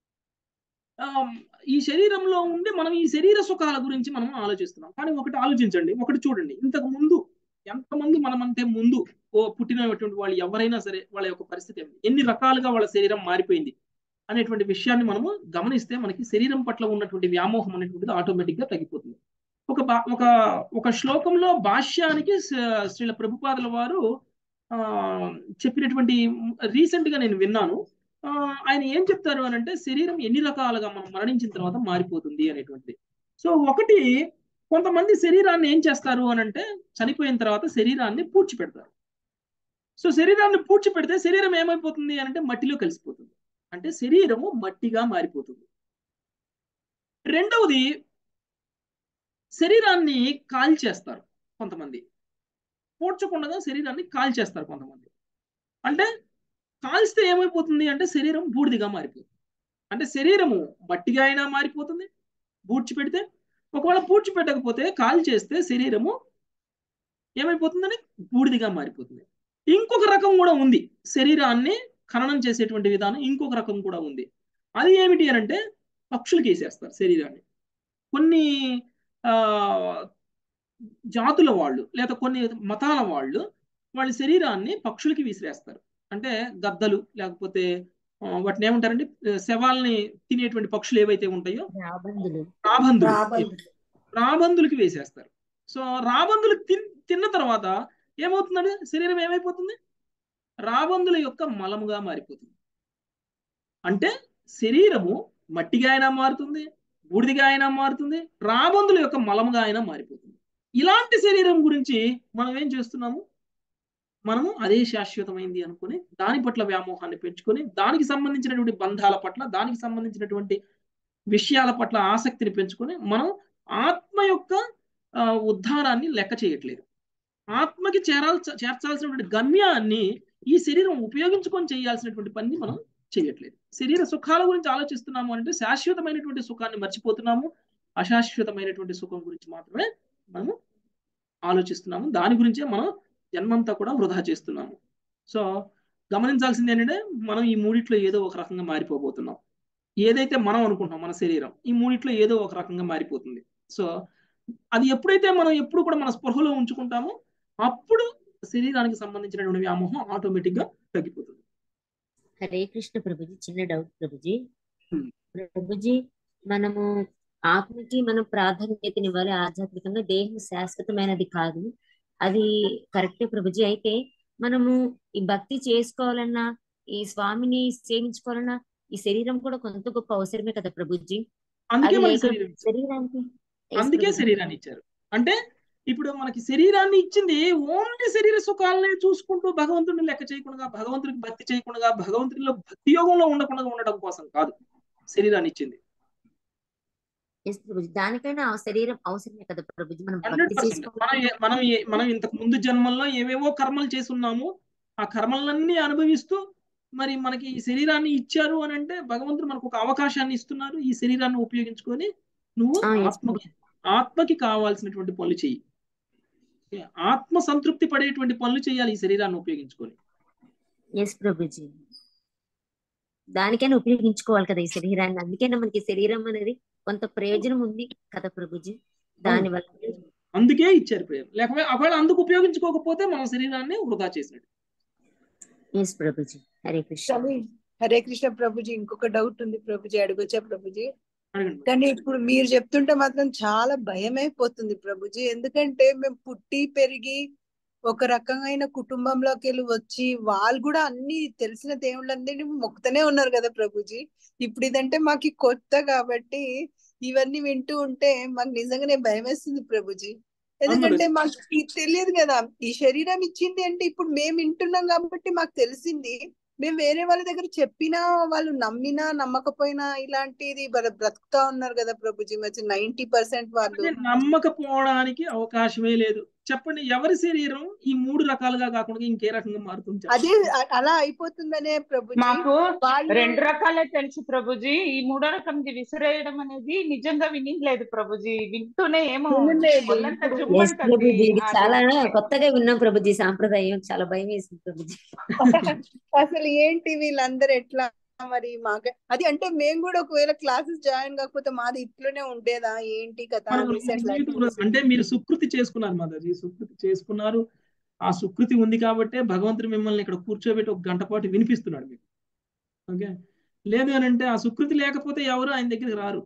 ఈ శరీరంలో ఉండి మనం ఈ శరీర సుఖాల గురించి మనం ఆలోచిస్తున్నాం కానీ ఒకటి ఆలోచించండి ఒకటి చూడండి ఇంతకు ముందు ఎంతమంది మనమంటే ముందు ఓ పుట్టినటువంటి వాళ్ళు ఎవరైనా సరే వాళ్ళ యొక్క పరిస్థితి ఏమిటి ఎన్ని రకాలుగా వాళ్ళ శరీరం మారిపోయింది అనేటువంటి విషయాన్ని మనము గమనిస్తే మనకి శరీరం పట్ల ఉన్నటువంటి వ్యామోహం అనేటువంటిది ఆటోమేటిక్గా తగ్గిపోతుంది ఒక ఒక ఒక శ్లోకంలో భాష్యానికి శ్రీల ప్రభుపాదుల వారు చెప్పినటువంటి రీసెంట్ గా నేను విన్నాను ఆయన ఏం చెప్తారు అని అంటే శరీరం ఎన్ని రకాలుగా మనం మరణించిన తర్వాత మారిపోతుంది అనేటువంటిది సో ఒకటి కొంతమంది శరీరాన్ని ఏం చేస్తారు అని అంటే చనిపోయిన తర్వాత శరీరాన్ని పూడ్చిపెడతారు సో శరీరాన్ని పూడ్చిపెడితే శరీరం ఏమైపోతుంది అని అంటే మట్టిలో కలిసిపోతుంది అంటే శరీరము మట్టిగా మారిపోతుంది రెండవది శరీరాన్ని కాల్చేస్తారు కొంతమంది పూడ్చకుండా శరీరాన్ని కాల్చేస్తారు కొంతమంది అంటే కాల్స్తే ఏమైపోతుంది అంటే శరీరం బూడిదిగా మారిపోతుంది అంటే శరీరము మట్టిగా అయినా మారిపోతుంది పూడ్చి పెడితే ఒకవేళ పూడ్చి పెట్టకపోతే కాల్ చేస్తే శరీరము ఏమైపోతుందని బూడిదిగా మారిపోతుంది ఇంకొక రకం కూడా ఉంది శరీరాన్ని ఖననం చేసేటువంటి విధానం ఇంకొక రకం కూడా ఉంది అది ఏమిటి అని అంటే పక్షులకి వేసేస్తారు శరీరాన్ని కొన్ని ఆ జాతుల వాళ్ళు లేదా కొన్ని మతాల వాళ్ళు వాళ్ళ శరీరాన్ని పక్షులకి విసిరేస్తారు అంటే గద్దలు లేకపోతే వాటిని ఏమంటారండి శవాల్ని తినేటువంటి పక్షులు ఏవైతే ఉంటాయో రాబందులు రాబందులు రాబందులు. రాబందులకి వేసేస్తారు సో రాబందులు తిన్ తిన్న తర్వాత ఏమవుతుందండి శరీరం ఏమైపోతుంది రాబందుల యొక్క మలముగా మారిపోతుంది అంటే శరీరము మట్టిగా అయినా మారుతుంది బూడిదిగా అయినా మారుతుంది రాబందుల యొక్క మలముగా అయినా మారిపోతుంది ఇలాంటి శరీరం గురించి మనం ఏం చేస్తున్నాము మనము అదే శాశ్వతమైంది అనుకుని దాని పట్ల వ్యామోహాన్ని పెంచుకొని దానికి సంబంధించినటువంటి బంధాల పట్ల దానికి సంబంధించినటువంటి విషయాల పట్ల ఆసక్తిని పెంచుకొని మనం ఆత్మ యొక్క ఆ, ఉద్ధారాన్ని లెక్క చేయట్లేదు ఆత్మకి చేరాల్సి చేర్చాల్సినటువంటి గమ్యాన్ని ఈ శరీరం ఉపయోగించుకొని చేయాల్సినటువంటి పని మనం చేయట్లేదు శరీర సుఖాల గురించి ఆలోచిస్తున్నాము అంటే శాశ్వతమైనటువంటి సుఖాన్ని మర్చిపోతున్నాము అశాశ్వతమైనటువంటి సుఖం గురించి మాత్రమే మనము ఆలోచిస్తున్నాము దాని గురించే మనం జన్మంతా కూడా వృధా చేస్తున్నాము సో గమనించాల్సింది ఏంటంటే మనం ఈ మూడిట్లో ఏదో ఒక రకంగా మారిపోబోతున్నాం ఏదైతే మనం అనుకుంటున్నాం మన శరీరం ఈ మూడిట్లో ఏదో ఒక రకంగా మారిపోతుంది సో అది ఎప్పుడైతే మనం ఎప్పుడు కూడా మన స్పృహలో ఉంచుకుంటామో అప్పుడు శరీరానికి సంబంధించినటువంటి వ్యామోహం ఆటోమేటిక్ గా తగ్గిపోతుంది హరే కృష్ణ ప్రభుజీ చిన్న డౌట్ ప్రభుజీ Hmm. ప్రభుజీ మనము ఆత్మకి మనం ప్రాధాన్యతనివ్వాలి ఆధ్యాత్మికంగా దేహం శాశ్వతమైనది కాదు అది కరెక్టే ప్రభుజీ అయితే మనము ఈ భక్తి చేసుకోవాలన్నా ఈ స్వామిని సేవించుకోవాలన్నా ఈ శరీరం కూడా కొంత గొప్ప అవసరమే కదా ప్రభుజీ అందుకే అది మన లేక శరీరం ఇచ్చారు. శరీరానికి Yes, అందుకే ప్రభుజీ. శరీరాన్ని ఇచ్చారు అంటే ఇప్పుడు మనకి శరీరాన్ని ఇచ్చింది ఓన్లీ శరీర సుఖాలనే చూసుకుంటూ భగవంతుడిని లెక్క చేయకుండా భగవంతుడికి భక్తి చేయకుండా భగవంతుడిలో భక్తి యోగంలో ఉండకుండా ఉండడం కోసం కాదు శరీరాన్ని ఇచ్చింది Yes, ప్రభుజీ దానికైనా ఆ శరీరం అవసరమే కదా ప్రభుజీ మనం హండ్రెడ్ భక్తి పర్సెంట్ మనం చేసుకోవాలి ఏ- మనం ఏ- మనం ఇంతకు ముందు జన్మల్లో ఏవేవో కర్మలు చేసి ఉన్నాము ఆ కర్మలన్నీ అనుభవిస్తూ మరి మనకి ఈ శరీరాన్ని ఇచ్చారు అని అంటే భగవంతుడు మనకు ఒక అవకాశాన్ని ఇస్తున్నారు ఈ శరీరాన్ని ఉపయోగించుకొని నువ్వు ఆ, yes, ఆత్మకి ఆత్మకి కావాల్సినటువంటి పనులు చెయ్యి ఓకే? ఆత్మ సంతృప్తి పడేటువంటి పనులు చేయాలి ఈ శరీరాన్ని ఉపయోగించుకొని ఎస్ ప్రభుజీ దానికైనా ఉపయోగించుకోవాలి కదా ఈ శరీరాన్ని అందుకైనా మనకి శరీరం అనేది కొంత ప్రయోజనం ఉంది కదా ప్రభుజీ దాని వల్ల అందుకే ఇచ్చారు ప్రేమ లేకపోతే ఒకవేళ అందుకు ఉపయోగించుకోకపోతే మన శరీరాన్ని వృధా చేసినట్టు ఎస్ ప్రభుజీ హరే కృష్ణ స్వామి హరే కృష్ణ ప్రభుజీ ఇంకొక డౌట్ ఉంది ప్రభుజీ అడగొచ్చా ప్రభుజీ అడగండి కానీ ఇప్పుడు మీరు చెప్తుంటే మాత్రం చాలా భయం అయిపోతుంది ప్రభుజీ ఎందుకంటే మేము పుట్టి పెరిగి ఒక రకమైన కుటుంబంలోకి వెళ్ళి వచ్చి వాళ్ళు కూడా అన్ని తెలిసిన దేవుళ్ళందరినీ మొక్కుతూనే ఉన్నారు కదా ప్రభుజీ ఇప్పుడు ఇదంటే మాకు కొత్త కాబట్టి ఇవన్నీ వింటూ ఉంటే మాకు నిజంగానే భయం వేస్తుంది ప్రభుజీ ఎందుకంటే మాకు ఇది తెలియదు కదా ఈ శరీరం ఇచ్చింది అంటే ఇప్పుడు మేము వింటున్నాం కాబట్టి మాకు తెలిసింది మేము వేరే వాళ్ళ దగ్గర చెప్పినా వాళ్ళు నమ్మినా నమ్మకపోయినా ఇలాంటిది బ్ర- బ్రతుకుతా ఉన్నారు కదా ప్రభుజీ మరి నైన్టీ పర్సెంట్ వాళ్ళు అంటే నమ్మకపోవడానికి అవకాశమే లేదు చెప్పండి ఎవరి శరీరం ఈ మూడు రకాలుగా కాకుండా ఇంకే రకంగా మారుతుంది చెప్పండి. అదే అ- అలా అయిపోతుందనే ప్రభుజీ మాకు వాళ్ళు రెండు రకాలే తెలుసు ప్రభుజీ ఈ మూడో రకంది విసిరేయడం అనేది నిజంగా వినిలేదు ప్రభుజీ వింటూనే ఏమో వినలేదు. ఒళ్ళంతా ఇప్పుడు- ఎస్ జుమ్మంటది ప్రభుజీ ఇది అది. చాలా కొత్తగా విన్నాం ప్రభుజీ సాంప్రదాయం చాలా భయం వేసింది ప్రభుజీ అసలు ఏంటి వీళ్ళందరూ ఎట్లా మరి మాకు అది అంటే మేము కూడా ఒకవేళ క్లాసెస్ జాయిన్ కాకపోతే మాది ఇట్లనే ఉండేదా ఏంటి కదా మనం అనేసి అట్లా మీకు కూడా- అంటే మీరు సుకృతి చేసుకున్నారు మాతాజీ సుకృతి చేసుకున్నారు ఆ సుకృతి ఉంది కాబట్టే భగవంతుడు మిమ్మల్ని ఇక్కడ కూర్చోబెట్టి ఒక గంట పాటు వినిపిస్తున్నాడు మీకు ఓకే లేదు అని అంటే ఆ సుకృతి లేకపోతే ఎవరు ఆయన దగ్గరికి రారు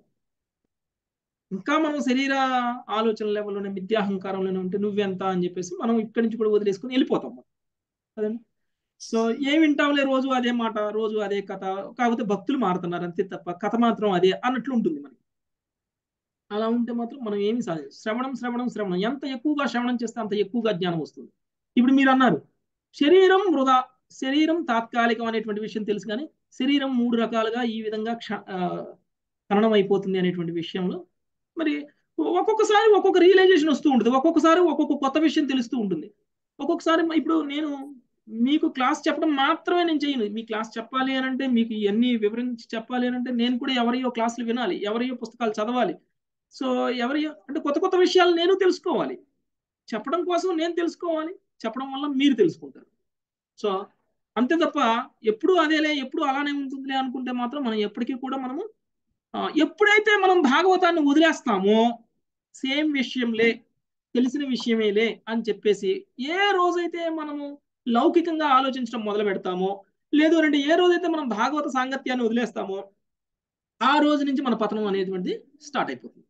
ఇంకా మనం శరీర ఆలోచన లెవెల్లోనే మిథ్యాహంకారంలోనే ఉంటే నువ్వెంత అని చెప్పేసి మనం ఇక్కడి నుంచి కూడా వదిలేసుకుని వెళ్ళిపోతాం మనం. కదండి సో ఏం వింటాంలే రోజు అదే మాట రోజు అదే కథ కాకపోతే భక్తులు మారుతున్నారు అంతే తప్ప కథ మాత్రం అదే అన్నట్లు ఉంటుంది మనకి అలా ఉంటే మాత్రం మనం ఏమి సాధి శ్రవణం శ్రవణం శ్రవణం ఎంత ఎక్కువగా శ్రవణం చేస్తే అంత ఎక్కువగా జ్ఞానం వస్తుంది ఇప్పుడు మీరు అన్నారు శరీరం వృధా శరీరం తాత్కాలికం అనేటువంటి విషయం తెలుసు కానీ శరీరం మూడు రకాలుగా ఈ విధంగా క్ష ఆ, ఖననం అయిపోతుంది అనేటువంటి విషయంలో మరి ఒక్కొక్కసారి ఒక్కొక్క రియలైజేషన్ వస్తూ ఉంటుంది ఒక్కొక్కసారి ఒక్కొక్క కొత్త విషయం తెలుస్తూ ఉంటుంది ఒక్కొక్కసారి ఇప్పుడు నేను మీకు క్లాస్ చెప్పడం మాత్రమే నేను చేయను మీ క్లాస్ చెప్పాలి అని అంటే మీకు ఇవన్నీ వివరించి చెప్పాలి అని అంటే నేను కూడా ఎవరియో క్లాసులు వినాలి ఎవరియో పుస్తకాలు చదవాలి సో ఎవరియో అంటే కొత్త కొత్త విషయాలు నేను తెలుసుకోవాలి చెప్పడం కోసం నేను తెలుసుకోవాలి చెప్పడం వల్ల మీరు తెలుసుకుంటారు సో అంతే తప్ప ఎప్పుడు అదేలే ఎప్పుడు అలానే ఉంటుందిలే అనుకుంటే మాత్రం మనం ఎప్పటికీ కూడా మనము ఆ, ఎప్పుడైతే మనం భాగవతాన్ని వదిలేస్తామో సేమ్ విషయంలే తెలిసిన విషయమేలే అని చెప్పేసి ఏ రోజైతే మనము లౌకికంగా ఆలోచించడం మొదలు పెడతామో లేదు అంటే ఏ రోజైతే మనం భాగవత సాంగత్యాన్ని వదిలేస్తామో ఆ రోజు నుంచి మన పతనం అనేటువంటిది స్టార్ట్ అయిపోతుంది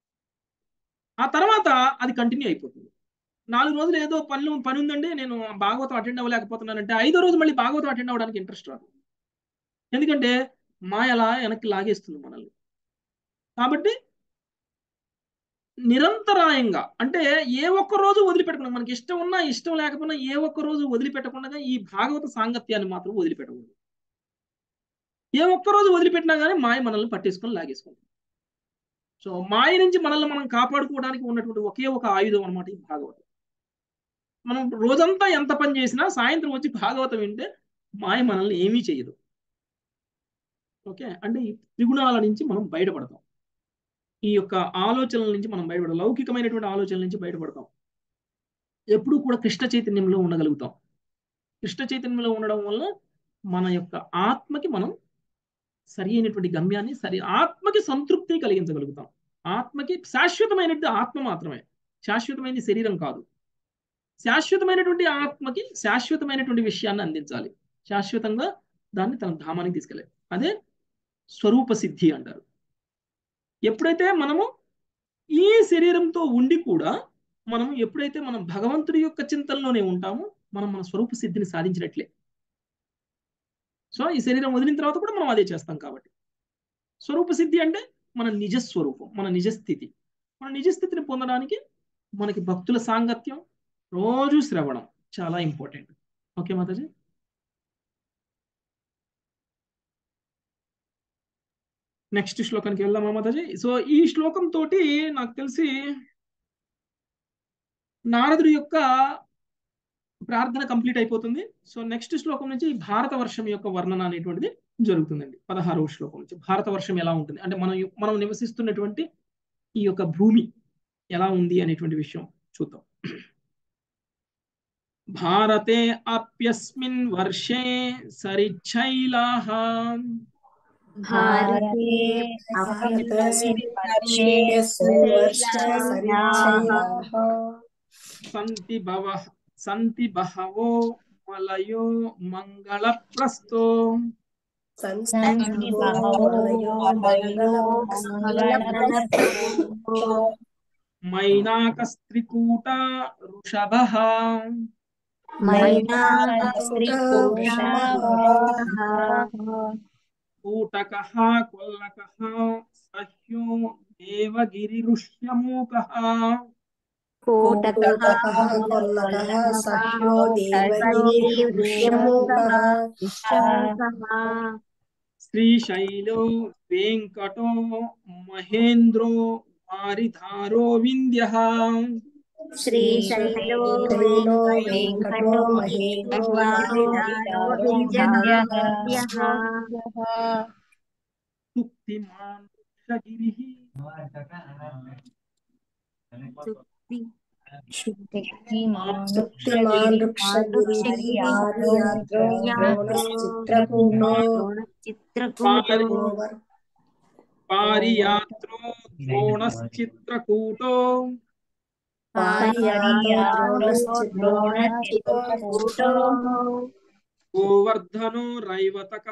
ఆ తర్వాత అది కంటిన్యూ అయిపోతుంది నాలుగు రోజులు ఏదో పనులు పని ఉందండి నేను భాగవతం అటెండ్ అవ్వలేకపోతున్నానంటే ఐదో రోజు మళ్ళీ భాగవతం అటెండ్ అవ్వడానికి ఇంట్రెస్ట్ రాదు ఎందుకంటే మాయ అలా వెనక్కి లాగేస్తుంది మనల్ని కాబట్టి నిరంతరాయంగా అంటే ఏ ఒక్క రోజు వదిలిపెట్టకుండా మనకి ఇష్టం ఉన్నా ఇష్టం లేకపోయినా ఏ ఒక్క రోజు వదిలిపెట్టకుండా ఈ భాగవత సాంగత్యాన్ని మాత్రం వదిలిపెట్టకూడదు ఏ ఒక్క రోజు వదిలిపెట్టినా కానీ మాయ మనల్ని పట్టేసుకొని లాగేసుకుంటుంది సో మాయ నుంచి మనల్ని మనం కాపాడుకోవడానికి ఉన్నటువంటి ఒకే ఒక ఆయుధం అనమాట ఈ భాగవతం మనం రోజంతా ఎంత పని చేసినా సాయంత్రం వచ్చి భాగవతం వింటే మాయ మనల్ని ఏమీ చేయదు ఓకే అంటే ఈ త్రిగుణాల నుంచి మనం బయటపడతాం ఈ యొక్క ఆలోచనల నుంచి మనం బయటపడతాం లౌకికమైనటువంటి ఆలోచనల నుంచి బయటపడతాం ఎప్పుడూ కూడా కృష్ణ చైతన్యంలో ఉండగలుగుతాం కృష్ణ చైతన్యంలో ఉండడం వల్ల మన యొక్క ఆత్మకి మనం సరి అయినటువంటి గమ్యాన్ని సరి ఆత్మకి సంతృప్తి కలిగించగలుగుతాం ఆత్మకి శాశ్వతమైనటువంటి ఆత్మ మాత్రమే శాశ్వతమైనది శరీరం కాదు శాశ్వతమైనటువంటి ఆత్మకి శాశ్వతమైనటువంటి విషయాన్ని అందించాలి శాశ్వతంగా దాన్ని తన ధామానికి తీసుకెళ్ళాలి అదే స్వరూప సిద్ధి అంటారు ఎప్పుడైతే మనము ఈ శరీరంతో ఉండి కూడా మనం ఎప్పుడైతే మనం భగవంతుడి యొక్క చింతనలోనే ఉంటామో మనం మన స్వరూప సిద్ధిని సాధించినట్లే సో ఈ శరీరం వదిలిన తర్వాత కూడా మనం అదే చేస్తాం కాబట్టి స్వరూప సిద్ధి అంటే మన నిజ స్వరూపం మన నిజ స్థితి మన నిజ స్థితిని పొందడానికి మనకి భక్తుల సాంగత్యం రోజు శ్రవణం చాలా ఇంపార్టెంట్ ఓకే మాతాజీ నెక్స్ట్ శ్లోకానికి వెళ్దామా మాతాజీ సో ఈ శ్లోకం తోటి నాకు తెలిసి నారదుడి యొక్క ప్రార్థన కంప్లీట్ అయిపోతుంది సో నెక్స్ట్ శ్లోకం నుంచి భారత వర్షం యొక్క వర్ణన అనేటువంటిది జరుగుతుందండి పదహారవ శ్లోకం నుంచి భారత వర్షం ఎలా ఉంటుంది అంటే మనం మనం నివసిస్తున్నటువంటి ఈ యొక్క భూమి ఎలా ఉంది అనేటువంటి విషయం చూద్దాం భారతే అప్యస్మిన్ వర్షే సరిచ్చైలాహ భారతే సంతి భవ సంతి బహవో మలయో మంగళప్రస్తో సంతి బహవో మలయో మైనాకస్త్రికూట ఋషభ కూటక కొల్లక సహ్యో దేవగిరిఋష్యమూక శ్రీశైలో వెంకటో మహేంద్రో వారిధారో వింధ్య శ్రీశైలో వెంకటో సుక్తిమాన్ వృక్షగిరి శక్తిమాన్ వృక్షగిరి పారియాత్రో ద్రోణశ్చిత్రకూటో గోవర్ధనో రైవతక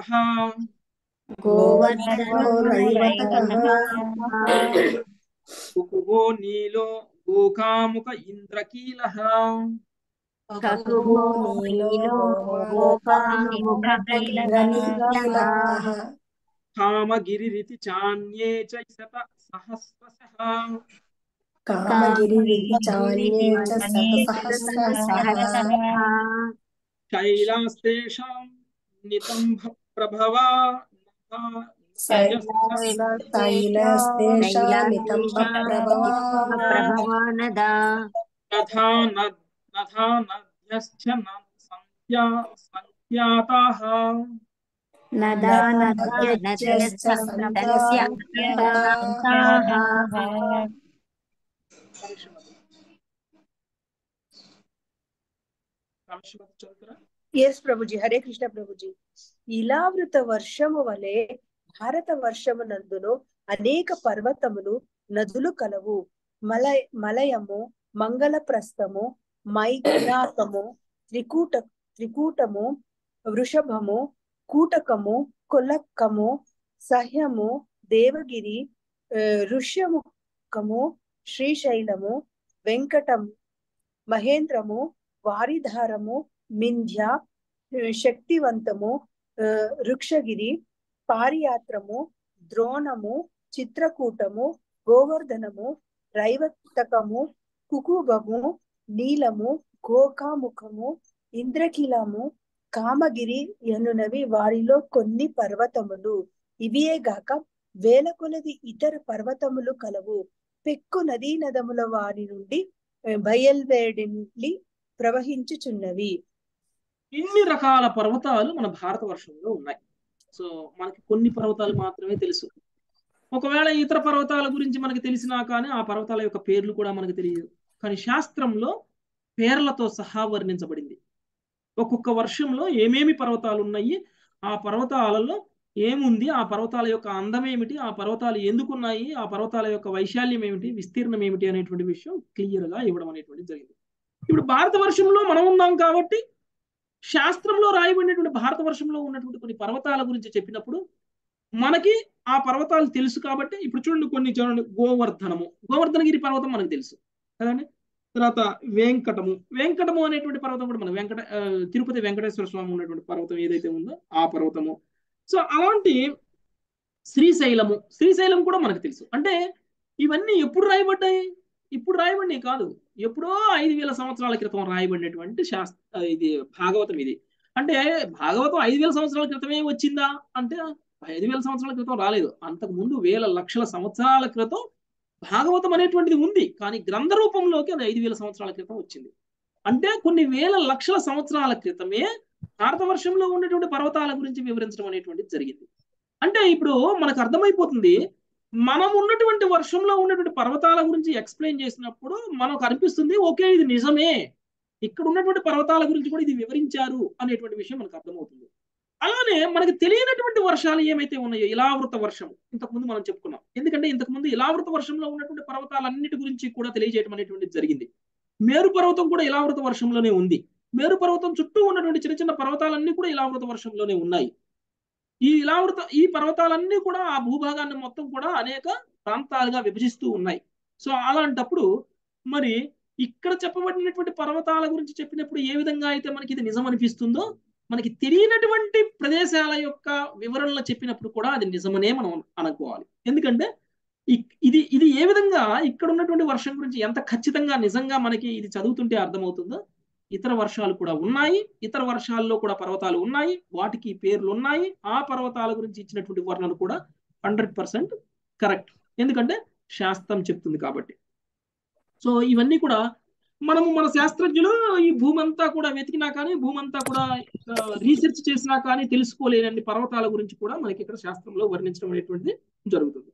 కుకువో నీలో గోకాముక ఇంద్రకీల కామగిరిరితి చాన్యే చ శత సహస్రశః శైలాస్తేషాం నితంభ ప్రభవా ప్రభవానదా తథా తథా నద్యశ్చ సంఖ్యా సంఖ్యాతాః నదా నద్యశ్చ సంతస్య ఎస్ ప్రభుజీ హరే కృష్ణ ప్రభుజీ ఇలావృత వర్షము వలె భారత వర్షము నందును అనేక పర్వతములు నదులు కలవు మలయ మలయము మంగళప్రస్థము మైనాకము త్రికూట త్రికూటము వృషభము కూటకము కొలక్కము సహ్యము దేవగిరి ఋష్యముఖము శ్రీశైలము వెంకటం మహేంద్రము వారిధారము మింధ్య శక్తివంతము వృక్షగిరి పారియాత్రము ద్రోణము చిత్రకూటము గోవర్ధనము రైవతకము కుకుబము నీలము గోకాముఖము ఇంద్రకీలము కామగిరి ఎనునవి వారిలో కొన్ని పర్వతములు ఇవియే గాక వేల కొలది ఇతర పర్వతములు కలవు పెక్కు నదీ నదముల వారి నుండి బయల్వేడి ప్రవహించుచున్నవి ఇన్ని రకాల పర్వతాలు మన భారతవర్షంలో ఉన్నాయి సో మనకి కొన్ని పర్వతాలు మాత్రమే తెలుసు ఒకవేళ ఇతర పర్వతాల గురించి మనకి తెలిసినా కానీ ఆ పర్వతాల యొక్క పేర్లు కూడా మనకు తెలియదు కానీ శాస్త్రంలో పేర్లతో సహా వర్ణించబడింది ఒక్కొక్క వర్షంలో ఏమేమి పర్వతాలు ఉన్నాయి ఆ పర్వతాలలో ఏముంది ఆ పర్వతాల యొక్క అందం ఏమిటి ఆ పర్వతాలు ఎందుకున్నాయి ఆ పర్వతాల యొక్క వైశాల్యం ఏమిటి విస్తీర్ణం ఏమిటి అనేటువంటి విషయం క్లియర్ గా ఇవ్వడం అనేటువంటి జరిగింది ఇప్పుడు భారతవర్షంలో మనం ఉన్నాం కాబట్టి శాస్త్రంలో రాయబడినటువంటి భారతవర్షంలో ఉన్నటువంటి కొన్ని పర్వతాల గురించి చెప్పినప్పుడు మనకి ఆ పర్వతాలు తెలుసు కాబట్టి ఇప్పుడు చూడండి కొన్ని చూడండి గోవర్ధనము గోవర్ధనగిరి పర్వతం మనకు తెలుసు కదండి తర్వాత వెంకటము వెంకటము అనేటువంటి పర్వతం కూడా మన వెంకట తిరుపతి వెంకటేశ్వర స్వామి ఉన్నటువంటి పర్వతం ఏదైతే ఉందో ఆ పర్వతము సో అలాంటి శ్రీశైలము శ్రీశైలం కూడా మనకు తెలుసు అంటే ఇవన్నీ ఎప్పుడు రాయబడ్డాయి ఇప్పుడు రాయబడి కాదు ఎప్పుడో ఐదు వేల సంవత్సరాల క్రితం రాయబడినటువంటి శాస్త్ర ఇది భాగవతం ఇది అంటే భాగవతం ఐదు వేల సంవత్సరాల క్రితమే వచ్చిందా అంటే ఐదు వేల సంవత్సరాల క్రితం రాలేదు అంతకు ముందు వేల లక్షల సంవత్సరాల క్రితం భాగవతం అనేటువంటిది ఉంది కానీ గ్రంథ రూపంలోకి అది ఐదు వేల సంవత్సరాల క్రితం వచ్చింది అంటే కొన్ని వేల లక్షల సంవత్సరాల క్రితమే భారతవర్షంలో ఉన్నటువంటి పర్వతాల గురించి వివరించడం అనేటువంటిది జరిగింది అంటే ఇప్పుడు మనకు అర్థమైపోతుంది మనం ఉన్నటువంటి వర్షంలో ఉన్నటువంటి పర్వతాల గురించి ఎక్స్ప్లెయిన్ చేసినప్పుడు మనకు అనిపిస్తుంది ఓకే ఇది నిజమే ఇక్కడ ఉన్నటువంటి పర్వతాల గురించి కూడా ఇది వివరించారు అనేటువంటి విషయం మనకు అర్థమవుతుంది అలానే మనకి తెలియనటువంటి వర్షాలు ఏమైతే ఉన్నాయో ఇలావృత వర్షం ఇంతకుముందు మనం చెప్పుకున్నాం ఎందుకంటే ఇంతకుముందు ఇలావృత వర్షంలో ఉన్నటువంటి పర్వతాలన్నిటి గురించి కూడా తెలియజేయడం అనేటువంటిది జరిగింది మేరు పర్వతం కూడా ఇలావృత వర్షంలోనే ఉంది మేరు పర్వతం చుట్టూ ఉన్నటువంటి చిన్న చిన్న పర్వతాలన్నీ కూడా ఇలావృత వర్షంలోనే ఉన్నాయి ఈ ఇలావృత ఈ పర్వతాలన్నీ కూడా ఆ భూభాగాన్ని మొత్తం కూడా అనేక ప్రాంతాలుగా విభజిస్తూ ఉన్నాయి సో అలాంటప్పుడు మరి ఇక్కడ చెప్పబడినటువంటి పర్వతాల గురించి చెప్పినప్పుడు ఏ విధంగా అయితే మనకి ఇది నిజం అనిపిస్తుందో మనకి తెలియనటువంటి ప్రదేశాల యొక్క వివరణలు చెప్పినప్పుడు కూడా అది నిజమనే మనం అనుకోవాలి ఎందుకంటే ఇది ఇది ఏ విధంగా ఇక్కడ ఉన్నటువంటి వర్షం గురించి ఎంత ఖచ్చితంగా నిజంగా మనకి ఇది చదువుతుంటే అర్థమవుతుందో ఇతర వర్షాలు కూడా ఉన్నాయి ఇతర వర్షాల్లో కూడా పర్వతాలు ఉన్నాయి వాటికి పేర్లు ఉన్నాయి ఆ పర్వతాల గురించి ఇచ్చినటువంటి వర్ణన కూడా హండ్రెడ్ పర్సెంట్ కరెక్ట్ ఎందుకంటే శాస్త్రం చెప్తుంది కాబట్టి సో ఇవన్నీ కూడా మనము మన శాస్త్రజ్ఞులు ఈ భూమి అంతా కూడా వెతికినా కానీ భూమి అంతా కూడా రీసెర్చ్ చేసినా కానీ తెలుసుకోలేనన్ని పర్వతాల గురించి కూడా మనకి ఇక్కడ శాస్త్రంలో వర్ణించడం అనేటువంటిది జరుగుతుంది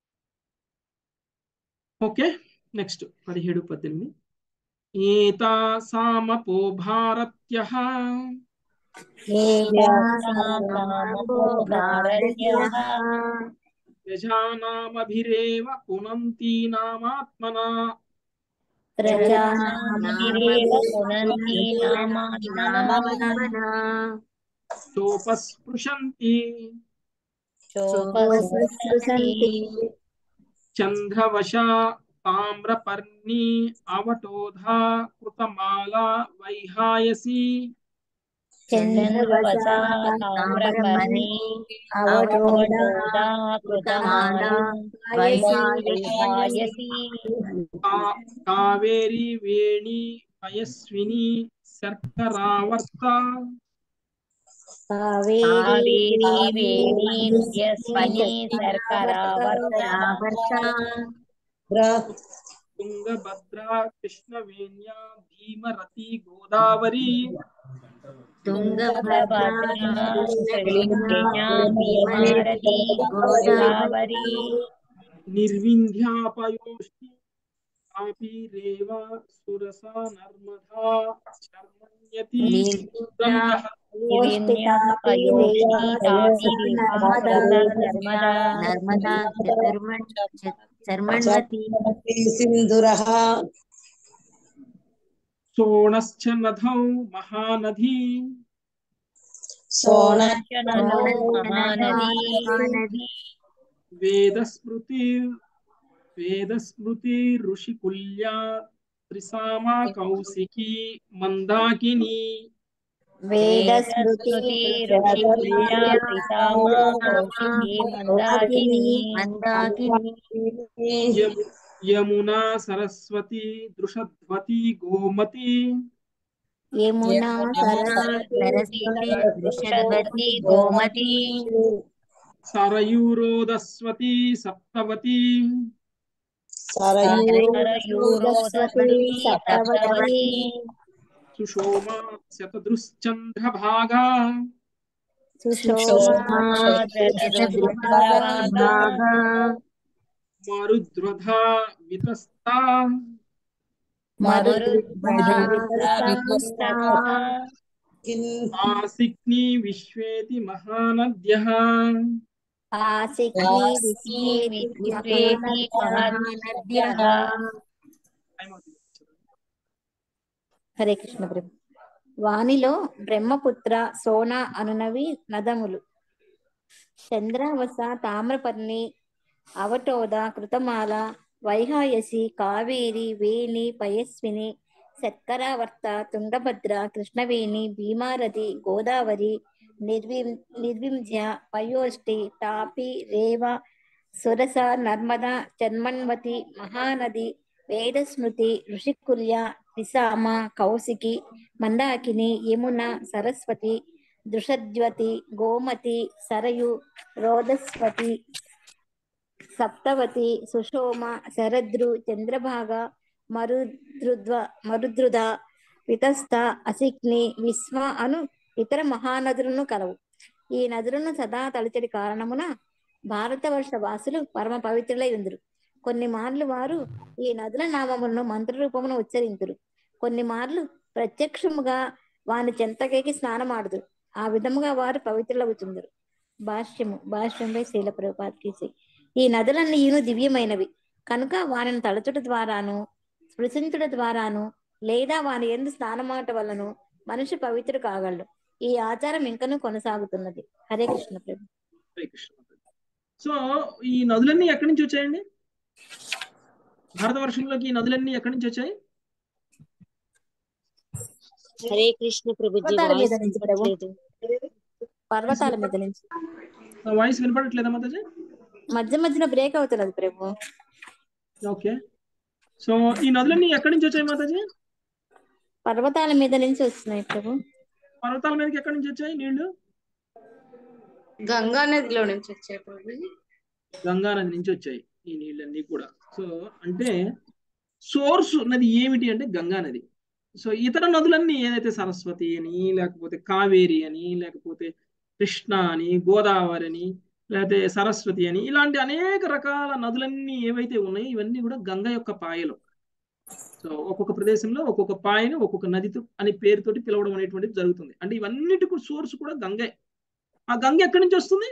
ఓకే నెక్స్ట్ పదిహేడు పద్దెనిమిది ఏతా సామపో భారత్య యజానామభిరేవ పునంతీనామాత్మనా చోపస్పృశంతి చంద్రవశ తామ్రపర్ణి అవటోధా కృతమాలా వైహాయసి కావేరి వేణి పయస్విని శర్కరావర్త తుంగభద్రా కృష్ణవేణ్యా భీమరతి గోదావరి నిర్వింధ్యాపయోష్టి కాపీరేవ సురసా నర్మదా శర్మణ్యతి నర్మదా చర్మణ్వతి సింధురః సోణశ్చ నధౌ మహానది సోణ వేదస్మృతి వేదస్మృతి ఋషికుల్యా త్రిసామా కౌశికి మందాకిని యమునా సరస్వతి దృషధ్వతి గోమతి యమునా సరస్వతి వృషభవతి గోమతి సరయూరోదస్వతి సప్తవతి సరయూరోదస్వతి సప్తవతి సుషోమా శతదృశ్చంద్రభాగా సుషోమా శతదృక్భాగా మరుద్రధా వితస్తా ఆసిక్ని విశ్వేతి మహానద్య హరే కృష్ణ ప్రభు వానిలో బ్రహ్మపుత్ర సోన అనునవి నదములు చంద్రావస తామ్రపర్ణి అవటోద కృతమాల వైహాయసి కావేరి వేణి పయస్విని శర్కరావర్త తుంగభద్ర కృష్ణవేణి భీమారథి గోదావరి నిర్విం నిర్వింధ్య పయోష్టి తాపి రేవ సురస నర్మద చన్మన్వతి మహానది వేదస్మృతి ఋషికుల్య నిసామ కౌశికి మందాకిని యమున సరస్వతి దృషద్వతి గోమతి సరయు రోదస్వతి సప్తవతి సుషోమ శరద్రు చంద్రభాగ మరుద్రుద్వ మరుద్రుద వితస్త అసిక్ని విశ్వ అను ఇతర మహానదులను కలవు ఈ నదులను సదా తలచడి కారణమున భారతవర్ష వాసులు పరమ పవిత్రులై ఉందురు కొన్ని మార్లు వారు ఈ నదుల నామములను మంత్ర రూపమును ఉచ్చరింతురు కొన్ని మార్లు ప్రత్యక్షముగా వాని చెంతకేకి స్నానమాడుదురు ఆ విధముగా వారు పవిత్రులవుతుందరు భాష్యము భాష్యంపై శీల ప్రభుపాత్కి ఈ నదులన్నీయును దివ్యమైనవి కనుక వానిని తలచుట ద్వారాను స్పృశించుట ద్వారాను లేదా వాని ఎందు స్నానమాట వలన మనిషి పవిత్రుడు కాగలడు ఈ ఆచారం ఇంకనూ కొనసాగుతున్నది హరే కృష్ణ ప్రభు హరే కృష్ణ సో ఈ నదులన్నీ ఎక్కడి నుంచి వచ్చాయండి భారతవర్షంలోకి ఈ నదులన్నీ ఎక్కడి నుంచి వచ్చాయి హరే కృష్ణ ప్రభుజీ పర్వతాల మీద వాయిస్ నుంచి ప్రభు. వినపట్లేదు పర్వతాల మీద నుంచి వాయిస్ వినపడట్లేదా మాతాజీ మధ్య మధ్యన బ్రేక్ అవుతున్నది ప్రభు ఓకే సో ఈ నదులన్నీ ఎక్కడి నుంచి వచ్చాయి మాతాజీ పర్వతాల మీద నుంచి వస్తున్నాయి ప్రభు పర్వతాల మీదకి ఎక్కడి నుంచి వచ్చాయి నీళ్లు గంగా నదిలో నుంచి వచ్చాయి ప్రభు గంగా నది నుంచి వచ్చాయి ఈ నీళ్ళన్నీ కూడా సో అంటే సోర్స్ నది ఏమిటి అంటే గంగా నది సో ఇతర నదులన్నీ ఏదైతే సరస్వతి అని లేకపోతే కావేరి అని లేకపోతే కృష్ణ అని గోదావరి అని లేకపోతే సరస్వతి అని ఇలాంటి అనేక రకాల నదులన్నీ ఏవైతే ఉన్నాయో ఇవన్నీ కూడా గంగ యొక్క పాయలు సో ఒక్కొక్క ప్రదేశంలో ఒక్కొక్క పాయని ఒక్కొక్క నదితో అనే పేరుతోటి పిలవడం అనేటువంటిది జరుగుతుంది అంటే ఇవన్నిటికి సోర్స్ కూడా గంగే ఆ గంగ ఎక్కడి నుంచి వస్తుంది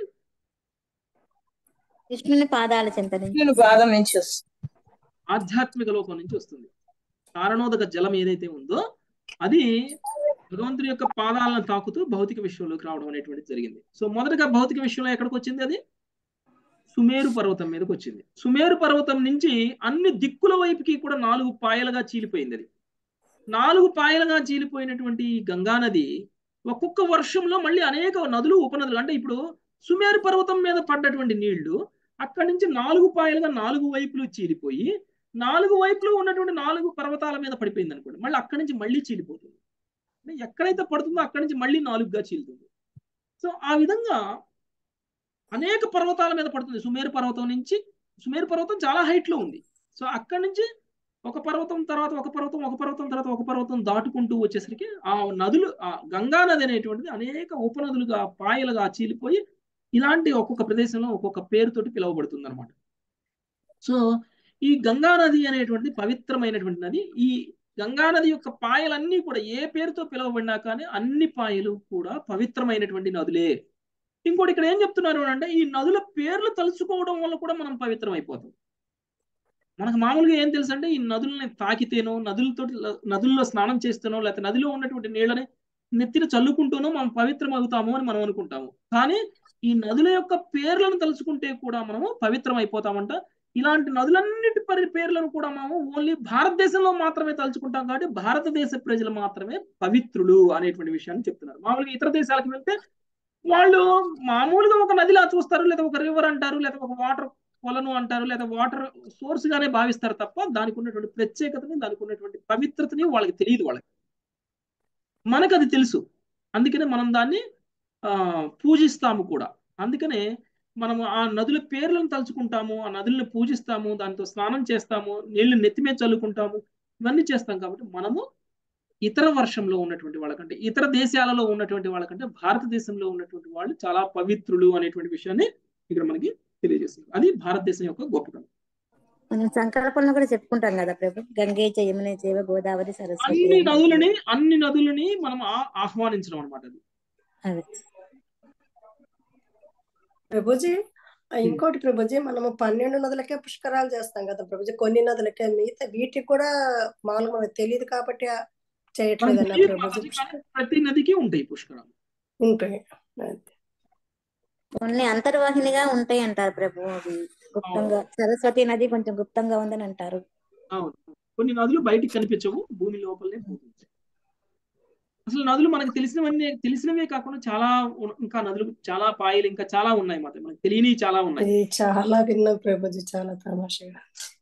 కృష్ణుని పాదాల చెంత నుంచి నేను బాధం నుంచి వస్తుంది ఆధ్యాత్మిక లోకం నుంచి వస్తుంది కారణోదక జలం ఏదైతే ఉందో అది భగవంతుడి యొక్క పాదాలను తాకుతూ భౌతిక విశ్వంలోకి రావడం అనేటువంటిది జరిగింది సో మొదటగా భౌతిక విశ్వంలో ఎక్కడికి వచ్చింది అది సుమేరు పర్వతం మీదకి వచ్చింది సుమేరు పర్వతం నుంచి అన్ని దిక్కుల వైపుకి కూడా నాలుగు పాయలుగా చీలిపోయింది అది నాలుగు పాయలుగా చీలిపోయినటువంటి ఈ గంగా నది ఒక్కొక్క వర్షంలో మళ్ళీ అనేక నదులు ఉపనదులు అంటే ఇప్పుడు సుమేరు పర్వతం మీద పడ్డటువంటి నీళ్లు అక్కడి నుంచి నాలుగు పాయలుగా నాలుగు వైపులు చీలిపోయి నాలుగు వైపులు ఉన్నటువంటి నాలుగు పర్వతాల మీద పడిపోయింది అనుకోండి మళ్ళీ అక్కడి నుంచి మళ్ళీ చీలిపోతుంది అంటే ఎక్కడైతే పడుతుందో అక్కడి నుంచి మళ్ళీ నాలుగుగా చీలుతుంది సో ఆ విధంగా అనేక పర్వతాల మీద పడుతుంది సుమేరు పర్వతం నుంచి సుమేరు పర్వతం చాలా హైట్ లో ఉంది సో అక్కడి నుంచి ఒక పర్వతం తర్వాత ఒక పర్వతం ఒక పర్వతం తర్వాత ఒక పర్వతం దాటుకుంటూ వచ్చేసరికి ఆ నదులు ఆ గంగా నది అనేటువంటిది అనేక ఉపనదులుగా పాయలుగా చీలిపోయి ఇలాంటి ఒక్కొక్క ప్రదేశంలో ఒక్కొక్క పేరుతోటి పిలువబడుతుంది అనమాట సో ఈ గంగా నది అనేటువంటిది పవిత్రమైనటువంటి నది ఈ గంగా నది యొక్క పాయలన్నీ కూడా ఏ పేరుతో పిలువబడినా కానీ అన్ని పాయలు కూడా పవిత్రమైనటువంటి నదులే ఇంకోటి ఇక్కడ ఏం చెప్తున్నారు అంటే ఈ నదుల పేర్లు తలుచుకోవడం వల్ల కూడా మనం పవిత్రం అయిపోతాం మనకు మామూలుగా ఏం తెలుసు అంటే ఈ నదులని తాకితేనో నదులతో నదుల్లో స్నానం చేస్తేనో లేకపోతే నదిలో ఉన్నటువంటి నీళ్ళని నెత్తిన చల్లుకుంటూనో మనం పవిత్రం అవుతాము అని మనం అనుకుంటాము కానీ ఈ నదుల యొక్క పేర్లను తలుచుకుంటే కూడా మనము పవిత్రం అయిపోతామంట ఇలాంటి నదులన్నిటి పరి పేర్లను కూడా మనము ఓన్లీ భారతదేశంలో మాత్రమే తలుచుకుంటాం కాబట్టి భారతదేశ ప్రజలు మాత్రమే పవిత్రులు అనేటువంటి విషయాన్ని చెప్తున్నారు మామూలుగా ఇతర దేశాలకు వెళ్తే వాళ్ళు మామూలుగా ఒక నదిలా చూస్తారు లేదా ఒక రివర్ అంటారు లేదా ఒక వాటర్ కొలను అంటారు లేదా వాటర్ సోర్స్ గానే భావిస్తారు తప్ప దానికి ఉన్నటువంటి ప్రత్యేకతని దానికి ఉన్నటువంటి పవిత్రతని వాళ్ళకి తెలియదు వాళ్ళకి మనకు అది తెలుసు అందుకనే మనం దాన్ని ఆ పూజిస్తాము కూడా అందుకనే మనము ఆ నదుల పేర్లను తలుచుకుంటాము ఆ నదులను పూజిస్తాము దాంతో స్నానం చేస్తాము నీళ్లు నెత్తి మీద చల్లుకుంటాము ఇవన్నీ చేస్తాం కాబట్టి మనము ఇతర వర్షంలో ఉన్నటువంటి వాళ్ళకంటే ఇతర దేశాలలో ఉన్నటువంటి వాళ్ళకంటే భారతదేశంలో ఉన్నటువంటి వాళ్ళు చాలా పవిత్రులు అనేటువంటి విషయాన్ని ఇక్కడ మనకి తెలియజేస్తుంది అది భారతదేశం యొక్క గొప్పతనం మనం సంకల్పంలో కూడా చెప్పుకుంటాం కదా ప్రభు గంగే చ యమునే చేవ గోదావరి సరస్వతి అన్ని అని. నదులని అన్ని నదులని మనం ఆ- ఆహ్వానించడం అనమాట అది అదే ప్రభుజీ ఆ, ఇంకోటి ప్రభుజీ మనము పన్నెండు నదులకే పుష్కరాలు చేస్తాం కదా ప్రభుజీ కొన్ని నదులకే మిగతా వీటికి కూడా మామూలుగా మనకు తెలియదు కాబట్టి ఆ మనకి చేయట్లేదన్న తెలియదు ప్రభుజీ మాతాజీ, కానీ ప్రతి నదికి ఉంటాయి పుష్కరాలు ఉంటాయి అదే. కొన్ని అంతర్వాహినిగా ఉంటాయి అంటారు ప్రభు అవి గుప్తంగా సరస్వతి నది కొంచెం గుప్తంగా ఉందని అంటారు అవును కొన్ని నదులు బయటికి కనిపించవు భూమి లోపలనే పోతుంది అసలు నదులు మనకు తెలిసినవన్నీ తెలిసినవే కాకుండా చాలా ఉన్- ఇంకా నదులు చాలా పాయలు ఇంకా చాలా ఉన్నాయి మాత్రం మనకు తెలియని చాలా ఉన్నాయి ఇది చాలా విన్నాం ప్రభుజీ చాలా తమాషగా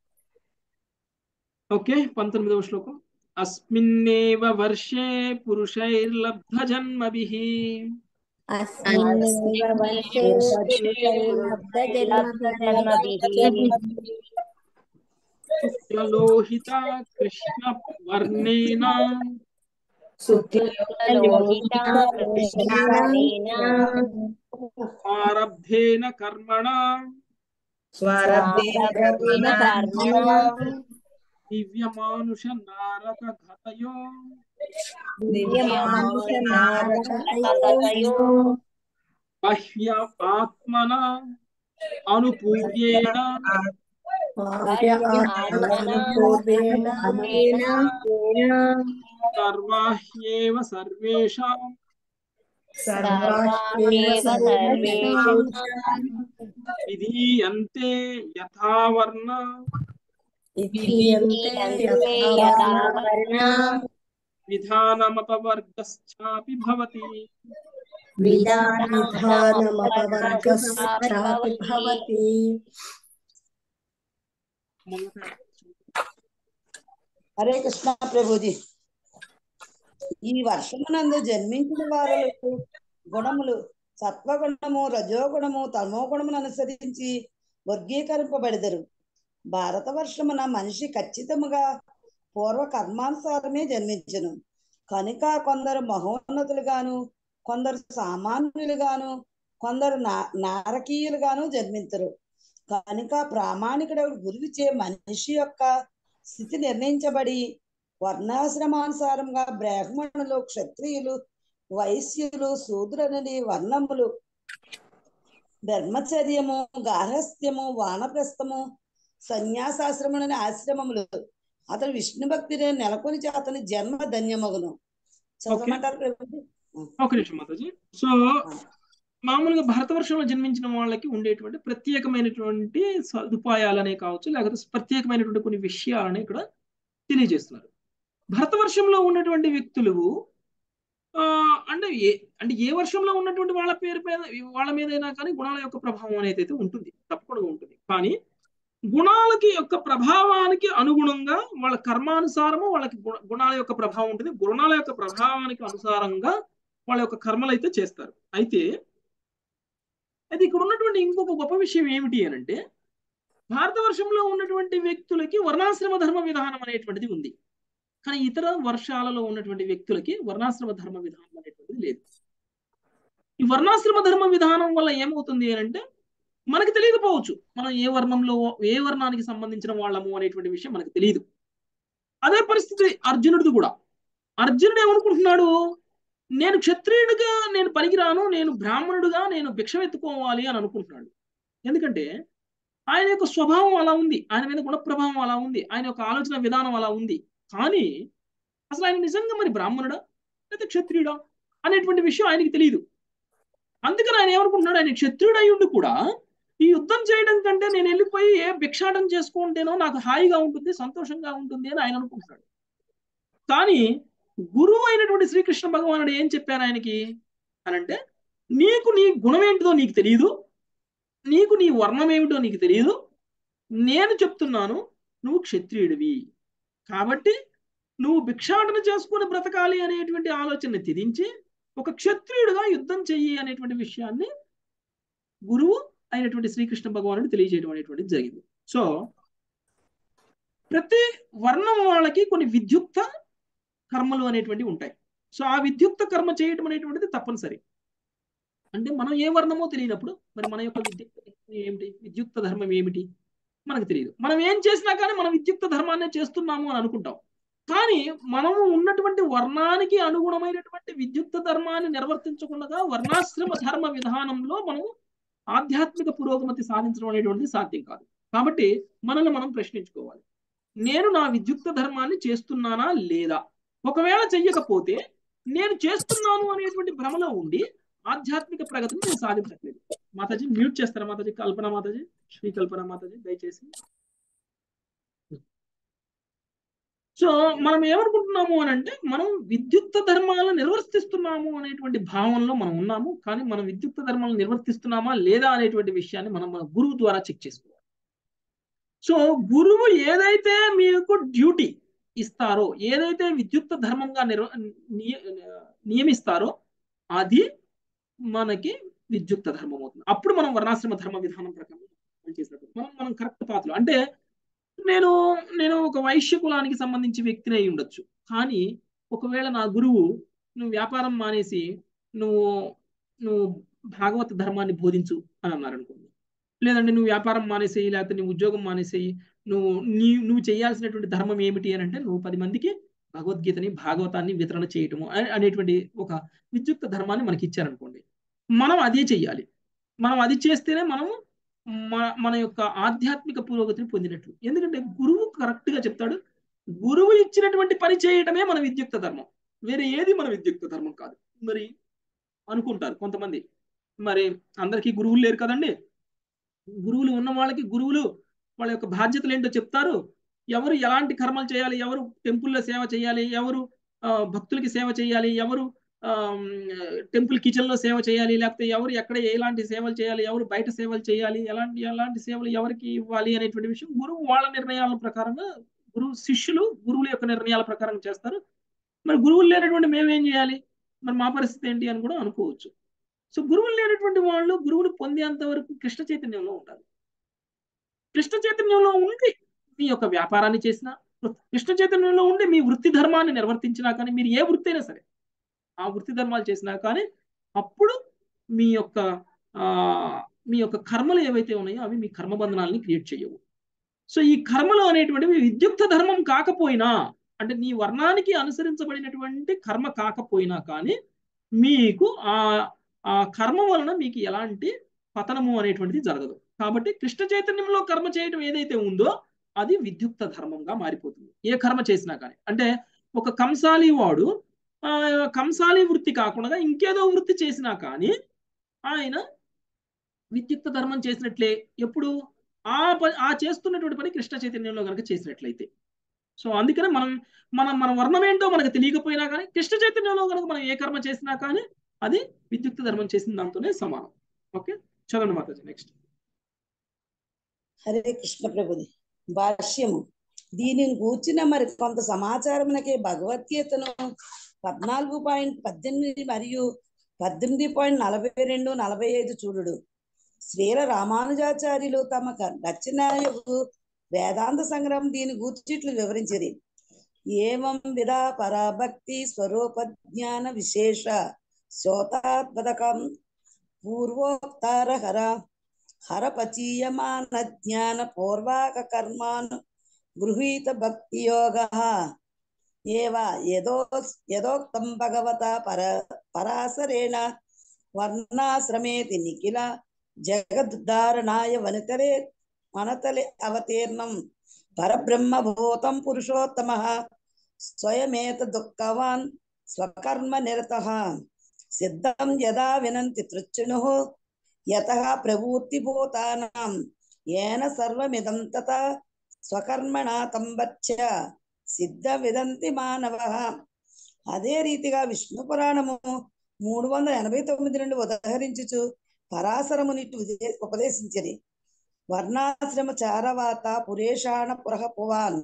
ఓకే పంతొమ్మిదవ శ్లోకం అస్మిన్నేవ వర్షే పురుషైర్లబ్ధ జన్మభిః అస్మిన్నేవ వర్షే పురుషైర్లబ్ధ జన్మభిః లోహిత కృష్ణ వర్ణేన ఆరబ్ధేన కర్మణ దివ్యమానుష నారక ఘతయో బహ్య ఆత్మన అనుపూర్యేణ బాహ్య ఆత్మనపూర్వేణ సర్వాహ్యేవ సర్వేషాం సర్వాహ్యేవ సర్వేషాం విధీయంతే యథావర్ణ విధీయంతే యథావర్ణ విధానమపవర్గశ్చాపి భవతి విధానమపవర్గశ్చాపి భవతి హరే కృష్ణ ప్రభుజీ ఈ వర్షమునందు జన్మించిన వారులకు గుణములు సత్వగుణము రజోగుణము తమోగుణమును అనుసరించి వర్గీకరింపబడెదరు భారత వర్షమున మనిషి ఖచ్చితముగా పూర్వ కర్మానుసారమే జన్మించును కనుక కొందరు మహోన్నతులుగాను కొందరు సామాన్యులుగాను కొందరు నా నారకీయులుగాను జన్మించరు కనుక ప్రామాణికుడు గురువిచే మనిషి యొక్క స్థితి నిర్ణయించబడి వర్ణాశ్రమానుసారంగా బ్రాహ్మణులు క్షత్రియులు వైశ్యులు శూద్రులని వర్ణములు ధర్మచర్యము గార్హస్థ్యము వానప్రస్థము సన్యాసాశ్రములని ఆశ్రమములు అతడు విష్ణు భక్తిని నెలకొని అతని జన్మ ధన్యమగును చదవమంటారు ప్రభుజీ? ఒక నిమిషం మాతాజీ సో మామూలుగా భారతవర్షంలో జన్మించిన వాళ్ళకి ఉండేటువంటి ప్రత్యేకమైనటువంటి సదుపాయాలనే కావచ్చు లేకపోతే ప్రత్యేకమైనటువంటి కొన్ని విషయాలని ఇక్కడ తెలియజేస్తున్నారు భరతవర్షంలో ఉన్నటువంటి వ్యక్తులు ఆ అంటే ఏ అంటే ఏ వర్షంలో ఉన్నటువంటి వాళ్ళ పేరు మీద వాళ్ళ మీదైనా కానీ గుణాల యొక్క ప్రభావం అనేది అయితే ఉంటుంది తప్పకుండా ఉంటుంది కానీ గుణాలకి యొక్క ప్రభావానికి అనుగుణంగా వాళ్ళ కర్మానుసారము వాళ్ళకి గుణ- గుణాల యొక్క ప్రభావం ఉంటుంది గుణాల యొక్క ప్రభావానికి అనుసారంగా వాళ్ళ యొక్క కర్మలు అయితే చేస్తారు అయితే అయితే ఇక్కడ ఉన్నటువంటి ఇంకొక గొప్ప విషయం ఏమిటి అని అంటే భారతవర్షంలో ఉన్నటువంటి వ్యక్తులకి వర్ణాశ్రమ ధర్మ విధానం అనేటువంటిది ఉంది కానీ ఇతర వర్షాలలో ఉన్నటువంటి వ్యక్తులకి వర్ణాశ్రమ ధర్మ విధానం అనేటువంటిది లేదు ఈ వర్ణాశ్రమ ధర్మ విధానం వల్ల ఏమవుతుంది అని అంటే మనకి తెలియకపోవచ్చు మనం ఏ వర్ణంలో ఏ వర్ణానికి సంబంధించిన వాళ్ళము అనేటువంటి విషయం మనకు తెలియదు అదే పరిస్థితి అర్జునుడిది కూడా అర్జునుడు ఏమనుకుంటున్నాడు నేను క్షత్రియుడిగా నేను పనికిరాను నేను బ్రాహ్మణుడుగా నేను భిక్షం ఎత్తుకోవాలి అని అనుకుంటున్నాడు ఎందుకంటే ఆయన యొక్క స్వభావం అలా ఉంది ఆయన మీద గుణ ప్రభావం అలా ఉంది ఆయన యొక్క ఆలోచన విధానం అలా ఉంది కానీ అసలు ఆయన నిజంగా మరి బ్రాహ్మణుడా లేదా క్షత్రియుడా అనేటువంటి విషయం ఆయనకి తెలియదు అందుకని ఆయన ఏమనుకుంటున్నాడు ఆయన క్షత్రియుడు అయ్యుండి కూడా ఈ యుద్ధం చేయడం కంటే నేను వెళ్ళిపోయి ఏ భిక్షాటం చేసుకుంటేనో నాకు హాయిగా ఉంటుంది సంతోషంగా ఉంటుంది అని ఆయన అనుకుంటున్నాడు కానీ గురువు అయినటువంటి శ్రీకృష్ణ భగవానుడు ఏం చెప్పారు ఆయనకి అని అంటే నీకు నీ గుణం ఏంటిదో నీకు తెలియదు నీకు నీ వర్ణం ఏమిటో నీకు తెలియదు నేను చెప్తున్నాను నువ్వు క్షత్రియుడివి కాబట్టి నువ్వు భిక్షాటన చేసుకుని బ్రతకాలి అనేటువంటి ఆలోచన త్యజించి ఒక క్షత్రియుడిగా యుద్ధం చెయ్యి అనేటువంటి విషయాన్ని గురువు అయినటువంటి శ్రీకృష్ణ భగవానుడు తెలియజేయడం అనేటువంటిది జరిగింది సో ప్రతి వర్ణం వాళ్ళకి కొన్ని విద్యుక్త కర్మలు అనేటువంటివి ఉంటాయి సో ఆ విద్యుక్త కర్మ చేయటం అనేటువంటిది తప్పనిసరి అంటే మనం ఏ వర్ణమో తెలియనప్పుడు మరి మన యొక్క విద్యుక్త ఏమిటి విద్యుక్త ధర్మం ఏమిటి మనకు తెలియదు మనం ఏం చేసినా కానీ మనం విద్యుక్త ధర్మాన్ని చేస్తున్నాము అని అనుకుంటాం కానీ మనము ఉన్నటువంటి వర్ణానికి అనుగుణమైనటువంటి విద్యుక్త ధర్మాన్ని నిర్వర్తించకుండా వర్ణాశ్రమ ధర్మ విధానంలో మనం ఆధ్యాత్మిక పురోగమతి సాధించడం అనేటువంటిది సాధ్యం కాదు కాబట్టి మనల్ని మనం ప్రశ్నించుకోవాలి నేను నా విద్యుక్త ధర్మాన్ని చేస్తున్నానా లేదా ఒకవేళ చెయ్యకపోతే నేను చేస్తున్నాను అనేటువంటి భ్రమలో ఉండి ఆధ్యాత్మిక ప్రగతిని నేను సాధించట్లేదు మాతాజీ మ్యూట్ చేస్తారా మాతాజీ కల్పన మాతాజీ శ్రీ కల్పన మాతాజీ దయచేసి సో మనం ఏమనుకుంటున్నాము అని అంటే మనం విద్యుక్త ధర్మాలను నిర్వర్తిస్తున్నాము అనేటువంటి భావనలో మనం ఉన్నాము కానీ మనం విద్యుక్త ధర్మాలను నిర్వర్తిస్తున్నామా లేదా అనేటువంటి విషయాన్ని మనం మన గురువు ద్వారా చెక్ చేసుకోవాలి సో గురువు ఏదైతే మీకు డ్యూటీ ఇస్తారో ఏదైతే విద్యుక్త ధర్మంగా నిర్వ నియమిస్తారో అది మనకి విద్యుక్త ధర్మం అవుతుంది అప్పుడు మనం వర్ణాశ్రమ ధర్మ విధానం ప్రకారం చేసినట్టు మనం మనం కరెక్ట్ పాత్రలు అంటే నేను నేను ఒక వైశ్య కులానికి సంబంధించి వ్యక్తిని అయి ఉండొచ్చు కానీ ఒకవేళ నా గురువు నువ్వు వ్యాపారం మానేసి నువ్వు నువ్వు భాగవత ధర్మాన్ని బోధించు అని అన్నారు అనుకోండి లేదంటే నువ్వు వ్యాపారం మానేసేయి లేకపోతే నీ ఉద్యోగం మానేసేయి నువ్వు నీ నువ్వు చేయాల్సినటువంటి ధర్మం ఏమిటి అని అంటే నువ్వు పది మందికి భగవద్గీతని భాగవతాన్ని వితరణ చేయటము అనేటువంటి ఒక విద్యుక్త ధర్మాన్ని మనకి ఇచ్చారనుకోండి మనం అదే చెయ్యాలి మనం అది చేస్తేనే మనము మన మన యొక్క ఆధ్యాత్మిక పురోగతిని పొందినట్లు ఎందుకంటే గురువు కరెక్ట్ గా చెప్తాడు గురువు ఇచ్చినటువంటి పని చేయటమే మన విద్యుక్త ధర్మం వేరే ఏది మన విద్యుక్త ధర్మం కాదు మరి అనుకుంటారు కొంతమంది మరి అందరికీ గురువులు లేరు కదండి గురువులు ఉన్న వాళ్ళకి గురువులు వాళ్ళ యొక్క బాధ్యతలు ఏంటో చెప్తారు ఎవరు ఎలాంటి కర్మలు చేయాలి ఎవరు టెంపుల్లో సేవ చేయాలి ఎవరు భక్తులకి సేవ చేయాలి ఎవరు టెంపుల్ కిచెన్ లో సేవ చేయాలి లేకపోతే ఎవరు ఎక్కడ ఎలాంటి సేవలు చేయాలి ఎవరు బయట సేవలు చేయాలి ఎలాంటి ఎలాంటి సేవలు ఎవరికి ఇవ్వాలి అనేటువంటి విషయం గురువు వాళ్ళ నిర్ణయాల ప్రకారంగా గురువు శిష్యులు గురువుల యొక్క నిర్ణయాల ప్రకారం చేస్తారు మరి గురువులు లేనటువంటి మేమేం చేయాలి మరి మా పరిస్థితి ఏంటి అని కూడా అనుకోవచ్చు సో గురువులు లేనటువంటి వాళ్ళు గురువుని పొందేంత వరకు కృష్ణ చైతన్యంలో ఉంటారు కృష్ణ చైతన్యంలో ఉండి మీ యొక్క వ్యాపారాన్ని చేసినా కృష్ణ చైతన్యంలో ఉండి మీ వృత్తి ధర్మాన్ని నిర్వర్తించినా కానీ మీరు ఏ వృత్తి అయినా సరే ఆ వృత్తి ధర్మాలు చేసినా కానీ అప్పుడు మీ యొక్క ఆ మీ యొక్క కర్మలు ఏవైతే ఉన్నాయో అవి మీ కర్మబంధనాలని క్రియేట్ చేయవు సో ఈ కర్మలు అనేటువంటివి విద్యుక్త ధర్మం కాకపోయినా అంటే నీ వర్ణానికి అనుసరించబడినటువంటి కర్మ కాకపోయినా కానీ మీకు ఆ ఆ కర్మ వలన మీకు ఎలాంటి పతనము అనేటువంటిది జరగదు కాబట్టి కృష్ణ చైతన్యంలో కర్మ చేయటం ఏదైతే ఉందో అది విద్యుక్త ధర్మంగా మారిపోతుంది ఏ కర్మ చేసినా కానీ అంటే ఒక కంసాలి వాడు కంసాలి వృత్తి కాకుండా ఇంకేదో వృత్తి చేసినా కానీ ఆయన విద్యుక్త ధర్మం చేసినట్లే ఎప్పుడు ఆ పని ఆ చేస్తున్నటువంటి పని కృష్ణ చైతన్యంలో కనుక చేసినట్లయితే సో అందుకనే మనం మనం మన వర్ణం ఏంటో మనకు తెలియకపోయినా కానీ కృష్ణ చైతన్యంలో కనుక మనం ఏ కర్మ చేసినా కానీ అది విద్యుక్త ధర్మం చేసిన దాంతోనే సమానం ఓకే చదవండి మాతాజీ నెక్స్ట్ హరే కృష్ణ ప్రభుది భాష్యము దీనిని కూర్చిన మరి కొంత సమాచారమునకే భగవద్గీతను పద్నాలుగు పాయింట్ పద్దెనిమిది మరియు పద్దెనిమిది పాయింట్ నలభై రెండు నలభై ఐదు చూడుడు శ్రీల రామానుజాచార్యులు తమ రచనయకు వేదాంత సంగ్రహం దీని గూర్చిట్లు వివరించిరి ఏవం విధ పరాభక్తి స్వరూప జ్ఞాన విశేష శోతాత్పదకం పూర్వోక్తార హర హరపచీయమాన జ్ఞాన పూర్వాక కర్మాను గృహీత భక్తి యోగ ఏవ యదో యదోక్తం భగవత పర పరాశరేణ వర్ణాశ్రమేతి నిఖిల జగద్ధారణాయ వనితరే వనతలే అవతీర్ణం పరబ్రహ్మభూతం పురుషోత్తమ స్వయమేత దుఃఖవాన్ స్వకర్మ నిరత సిద్ధం యదా వినంతి తృచ్చును యత ప్రవృత్తిభూతానాం ఏన సర్వమిదం తత స్వకర్మణా తంబచ్చ సిద్ధ విదంతి మానవ అదే రీతిగా విష్ణు పురాణము మూడు వందల ఎనభై తొమ్మిది నుండి ఉదహరించుచు పరాశరమునిట్టు ఉపదేశించది వర్ణాశ్రమ చారవాత పురేషాణ పురహ పువాన్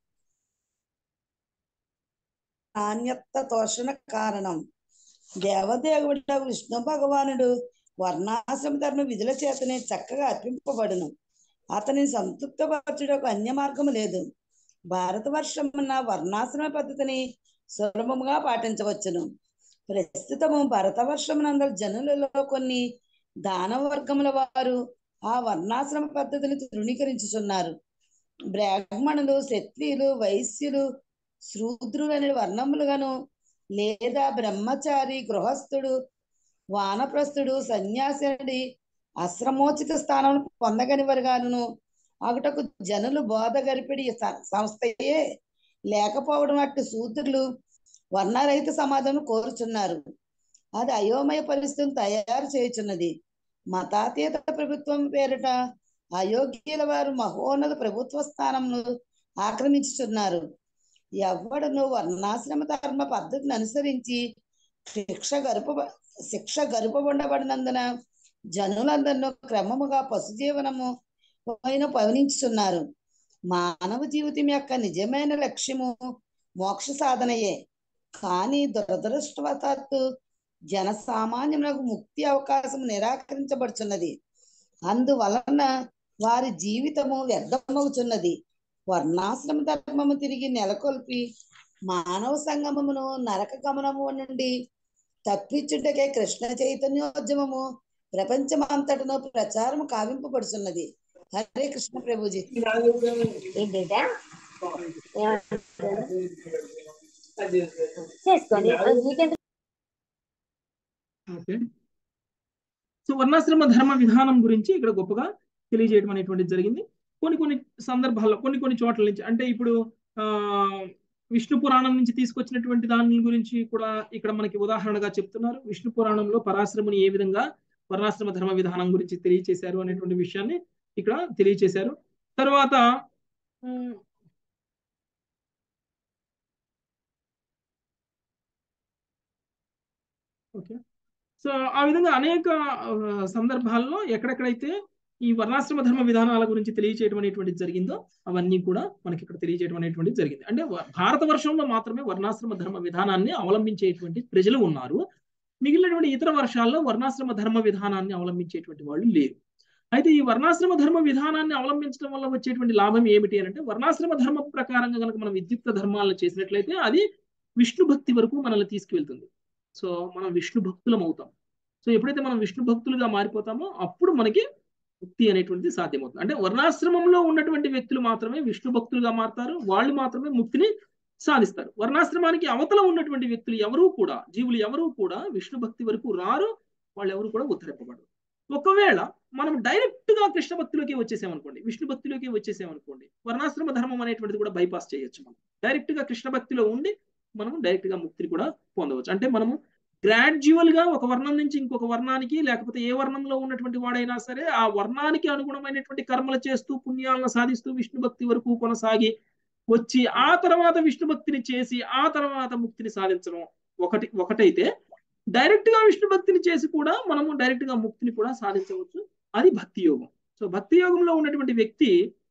నాణ్యత తోషణ కారణం దేవదేవుడ విష్ణు భగవానుడు వర్ణాశ్రమ ధర్మ విధుల చేతనే చక్కగా అర్పింపబడును అతని సంతృప్తపరచుటకు అన్య మార్గము లేదు భారతవర్షమున్న వర్ణాశ్రమ పద్ధతిని సులభముగా పాటించవచ్చును ప్రస్తుతము భరతవర్షమునందరు జనులలో కొన్ని దానవ వర్గముల వారు ఆ వర్ణాశ్రమ పద్ధతిని తృణీకరించుచున్నారు బ్రాహ్మణులు క్షత్రియులు వైశ్యులు శూద్రులు అనే వర్ణములుగాను లేదా బ్రహ్మచారి గృహస్థుడు వానప్రస్థుడు సన్యాసిని ఆశ్రమోచిత స్థానం పొందగని వారుగాను అగుటకు జనులు బోధ గరిపిడి స- సంస్థయే లేకపోవడం అట్టి శూద్రులు వర్ణరహిత సమాజం కోరుచున్నారు అది అయోమయ పరిస్థితిని తయారు చేయుచున్నది మతాతీత ప్రభుత్వం పేరిట అయోగ్యుల వారు మహోన్నత ప్రభుత్వ స్థానంను ఆక్రమించుచున్నారు ఎవడును వర్ణాశ్రమ ధర్మ పద్ధతిని అనుసరించి శిక్ష గరుప శిక్ష గరుపబడినందున జనులందరినూ క్రమముగా పశుజీవనము పైన పవనించుచున్నారు మానవ జీవితం యొక్క నిజమైన లక్ష్యము మోక్ష సాధనయే కానీ దురదృష్టవశాత్తు జనసామాన్యములకు ముక్తి అవకాశం నిరాకరించబడుచున్నది అందువలన వారి జీవితము వ్యర్థమవుతున్నది వర్ణాశ్రమ ధర్మము తిరిగి నెలకొల్పి మానవ సంగమమును నరక గమనము నుండి తప్పించుటకే కృష్ణ చైతన్యోద్యమము ప్రపంచమంతటను ప్రచారము కావింపబడుతున్నది హరే కృష్ణ ప్రభుజీ ఏంటంటే చేసుకోండి అది మీకెందుకు ఓకే సో వర్ణాశ్రమ ధర్మ విధానం గురించి ఇక్కడ గొప్పగా తెలియజేయడం అనేటువంటిది జరిగింది కొన్ని కొన్ని సందర్భాల్లో కొన్ని కొన్ని చోట్ల నుంచి అంటే ఇప్పుడు ఆ విష్ణు పురాణం నుంచి తీసుకొచ్చినటువంటి దాని గురించి కూడా ఇక్కడ మనకి ఉదాహరణగా చెప్తున్నారు విష్ణు పురాణంలో పరాశ్రముని ఏ విధంగా వర్ణాశ్రమ ధర్మ విధానం గురించి తెలియచేశారు అనేటువంటి విషయాన్ని ఇక్కడ తెలియచేశారు తర్వాత ఉమ్, ఓకే సో ఆ విధంగా అనేక ఆ, సందర్భాల్లో ఎక్కడెక్కడైతే ఈ వర్ణాశ్రమ ధర్మ విధానాల గురించి తెలియచేయడం అనేటువంటిది జరిగిందో అవన్నీ కూడా మనకి ఇక్కడ తెలియజేయడం అనేటువంటిది జరిగింది అంటే వ- భారతవర్షంలో మాత్రమే వర్ణాశ్రమ ధర్మ విధానాన్ని అవలంబించేటువంటి ప్రజలు ఉన్నారు మిగిలినటువంటి ఇతర వర్షాల్లో వర్ణాశ్రమ ధర్మ విధానాన్ని అవలంబించేటువంటి వాళ్ళు లేరు అయితే ఈ వర్ణాశ్రమ ధర్మ విధానాన్ని అవలంబించడం వల్ల వచ్చేటువంటి లాభం ఏమిటి అని అంటే వర్ణాశ్రమ ధర్మ ప్రకారంగా కనుక మనం విద్యుక్త ధర్మాలను చేసినట్లయితే అది విష్ణు భక్తి వరకు మనల్ని తీసుకువెళ్తుంది సో మనం విష్ణు భక్తులం అవుతాం సో ఎప్పుడైతే మనం విష్ణు భక్తులుగా మారిపోతామో అప్పుడు మనకి ముక్తి అనేటువంటిది సాధ్యమవుతుంది అంటే వర్ణాశ్రమంలో ఉన్నటువంటి వ్యక్తులు మాత్రమే విష్ణు భక్తులుగా మారుతారు వాళ్ళు మాత్రమే ముక్తిని సాధిస్తారు వర్ణాశ్రమానికి అవతల ఉన్నటువంటి వ్యక్తులు ఎవరూ కూడా జీవులు ఎవరూ కూడా విష్ణు భక్తి వరకు రారు వాళ్ళు ఎవరు కూడా ఉద్ధరింపబడరు ఒకవేళ మనం డైరెక్ట్ గా కృష్ణ భక్తిలోకి వచ్చేసామనుకోండి విష్ణు భక్తిలోకి వచ్చేసామనుకోండి వర్ణాశ్రమ ధర్మం అనేటువంటిది కూడా బైపాస్ చేయొచ్చు మనం డైరెక్ట్ గా కృష్ణ భక్తిలో ఉండి మనం డైరెక్ట్ గా ముక్తిని కూడా పొందవచ్చు అంటే మనము గ్రాడ్యువల్ గా ఒక వర్ణం నుంచి ఇంకొక వర్ణానికి లేకపోతే ఏ వర్ణంలో ఉన్నటువంటి వాడైనా సరే ఆ వర్ణానికి అనుగుణమైనటువంటి కర్మలు చేస్తూ పుణ్యాలను సాధిస్తూ విష్ణు భక్తి వరకు కొనసాగి వచ్చి ఆ తర్వాత విష్ణు భక్తిని చేసి ఆ తర్వాత ముక్తిని సాధించడం ఒకటి ఒకటైతే డైరెక్ట్ గా విష్ణు భక్తిని చేసి కూడా మనము డైరెక్ట్ గా ముక్తిని కూడా సాధించవచ్చు అది భక్తి యోగం సో భక్తి యోగంలో ఉన్నటువంటి వ్యక్తి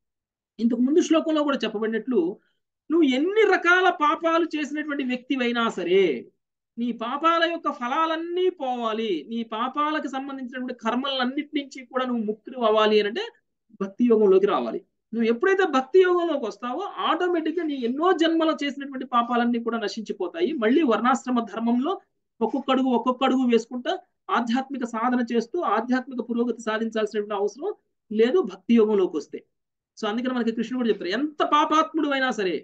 ఇంతకు ముందు శ్లోకంలో కూడా చెప్పబడినట్లు నువ్వు ఎన్ని రకాల పాపాలు చేసినటువంటి వ్యక్తివైనా సరే నీ పాపాల యొక్క ఫలాలన్నీ పోవాలి నీ పాపాలకు సంబంధించినటువంటి కర్మలన్నిటి నుంచి కూడా నువ్వు ముక్తులు అవ్వాలి అని అంటే భక్తి యోగంలోకి రావాలి నువ్వు ఎప్పుడైతే భక్తి యోగంలోకి వస్తావో ఆటోమేటిక్ గా నీ ఎన్నో జన్మలు చేసినటువంటి పాపాలన్నీ కూడా నశించిపోతాయి మళ్ళీ వర్ణాశ్రమ ధర్మంలో ఒక్కొక్క అడుగు ఒక్కొక్క అడుగు వేసుకుంటా ఆధ్యాత్మిక సాధన చేస్తూ ఆధ్యాత్మిక పురోగతి సాధించాల్సినటువంటి అవసరం లేదు భక్తి యోగంలోకి వస్తే సో అందుకని మనకి కృష్ణుడు కూడా చెప్తారు ఎంత పాపాత్ముడు అయినా సరే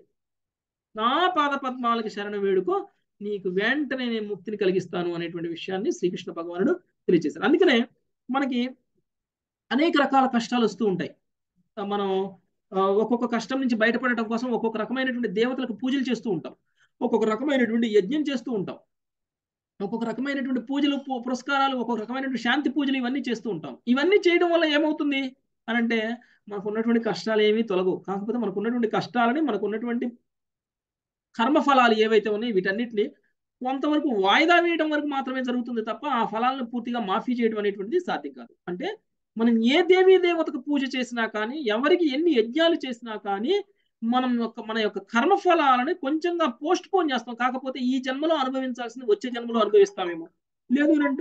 నా పాద పద్మాలకి శరణ వేడుకో నీకు వెంటనే నేను ముక్తిని కలిగిస్తాను అనేటువంటి విషయాన్ని శ్రీకృష్ణ భగవానుడు తెలియజేశారు అందుకనే మనకి అనేక రకాల కష్టాలు వస్తూ ఉంటాయి ఆ, మనం ఆ, ఒక్కొక్క కష్టం నుంచి బయటపడటం కోసం ఒక్కొక్క రకమైనటువంటి దేవతలకు పూజలు చేస్తూ ఉంటాం ఒక్కొక్క రకమైనటువంటి యజ్ఞం చేస్తూ ఉంటాం ఒక్కొక్క రకమైనటువంటి పూజలు పు- పురస్కారాలు ఒక్కొక్క రకమైనటువంటి శాంతి పూజలు ఇవన్నీ చేస్తూ ఉంటాం ఇవన్నీ చేయడం వల్ల ఏమవుతుంది అని అంటే మనకు ఉన్నటువంటి కష్టాలు ఏమీ తొలగవు కాకపోతే మనకు ఉన్నటువంటి కష్టాలని మనకు ఉన్నటువంటి కర్మఫలాలు ఏవైతే ఉన్నాయో వీటన్నిటిని కొంతవరకు వాయిదా వేయడం వరకు మాత్రమే జరుగుతుంది తప్ప ఆ ఫలాలను పూర్తిగా మాఫీ చేయడం అనేటువంటిది సాధ్యం కాదు అంటే మనం ఏ దేవీ దేవతకు పూజ చేసినా కానీ ఎవరికి ఎన్ని యజ్ఞాలు చేసినా కానీ మనం యొక్క మన యొక్క కర్మ ఫలాలని కొంచెంగా పోస్ట్ పోన్ చేస్తాం కాకపోతే ఈ జన్మలో అనుభవించాల్సింది వచ్చే జన్మలో అనుభవిస్తామేమో లేదు అంటే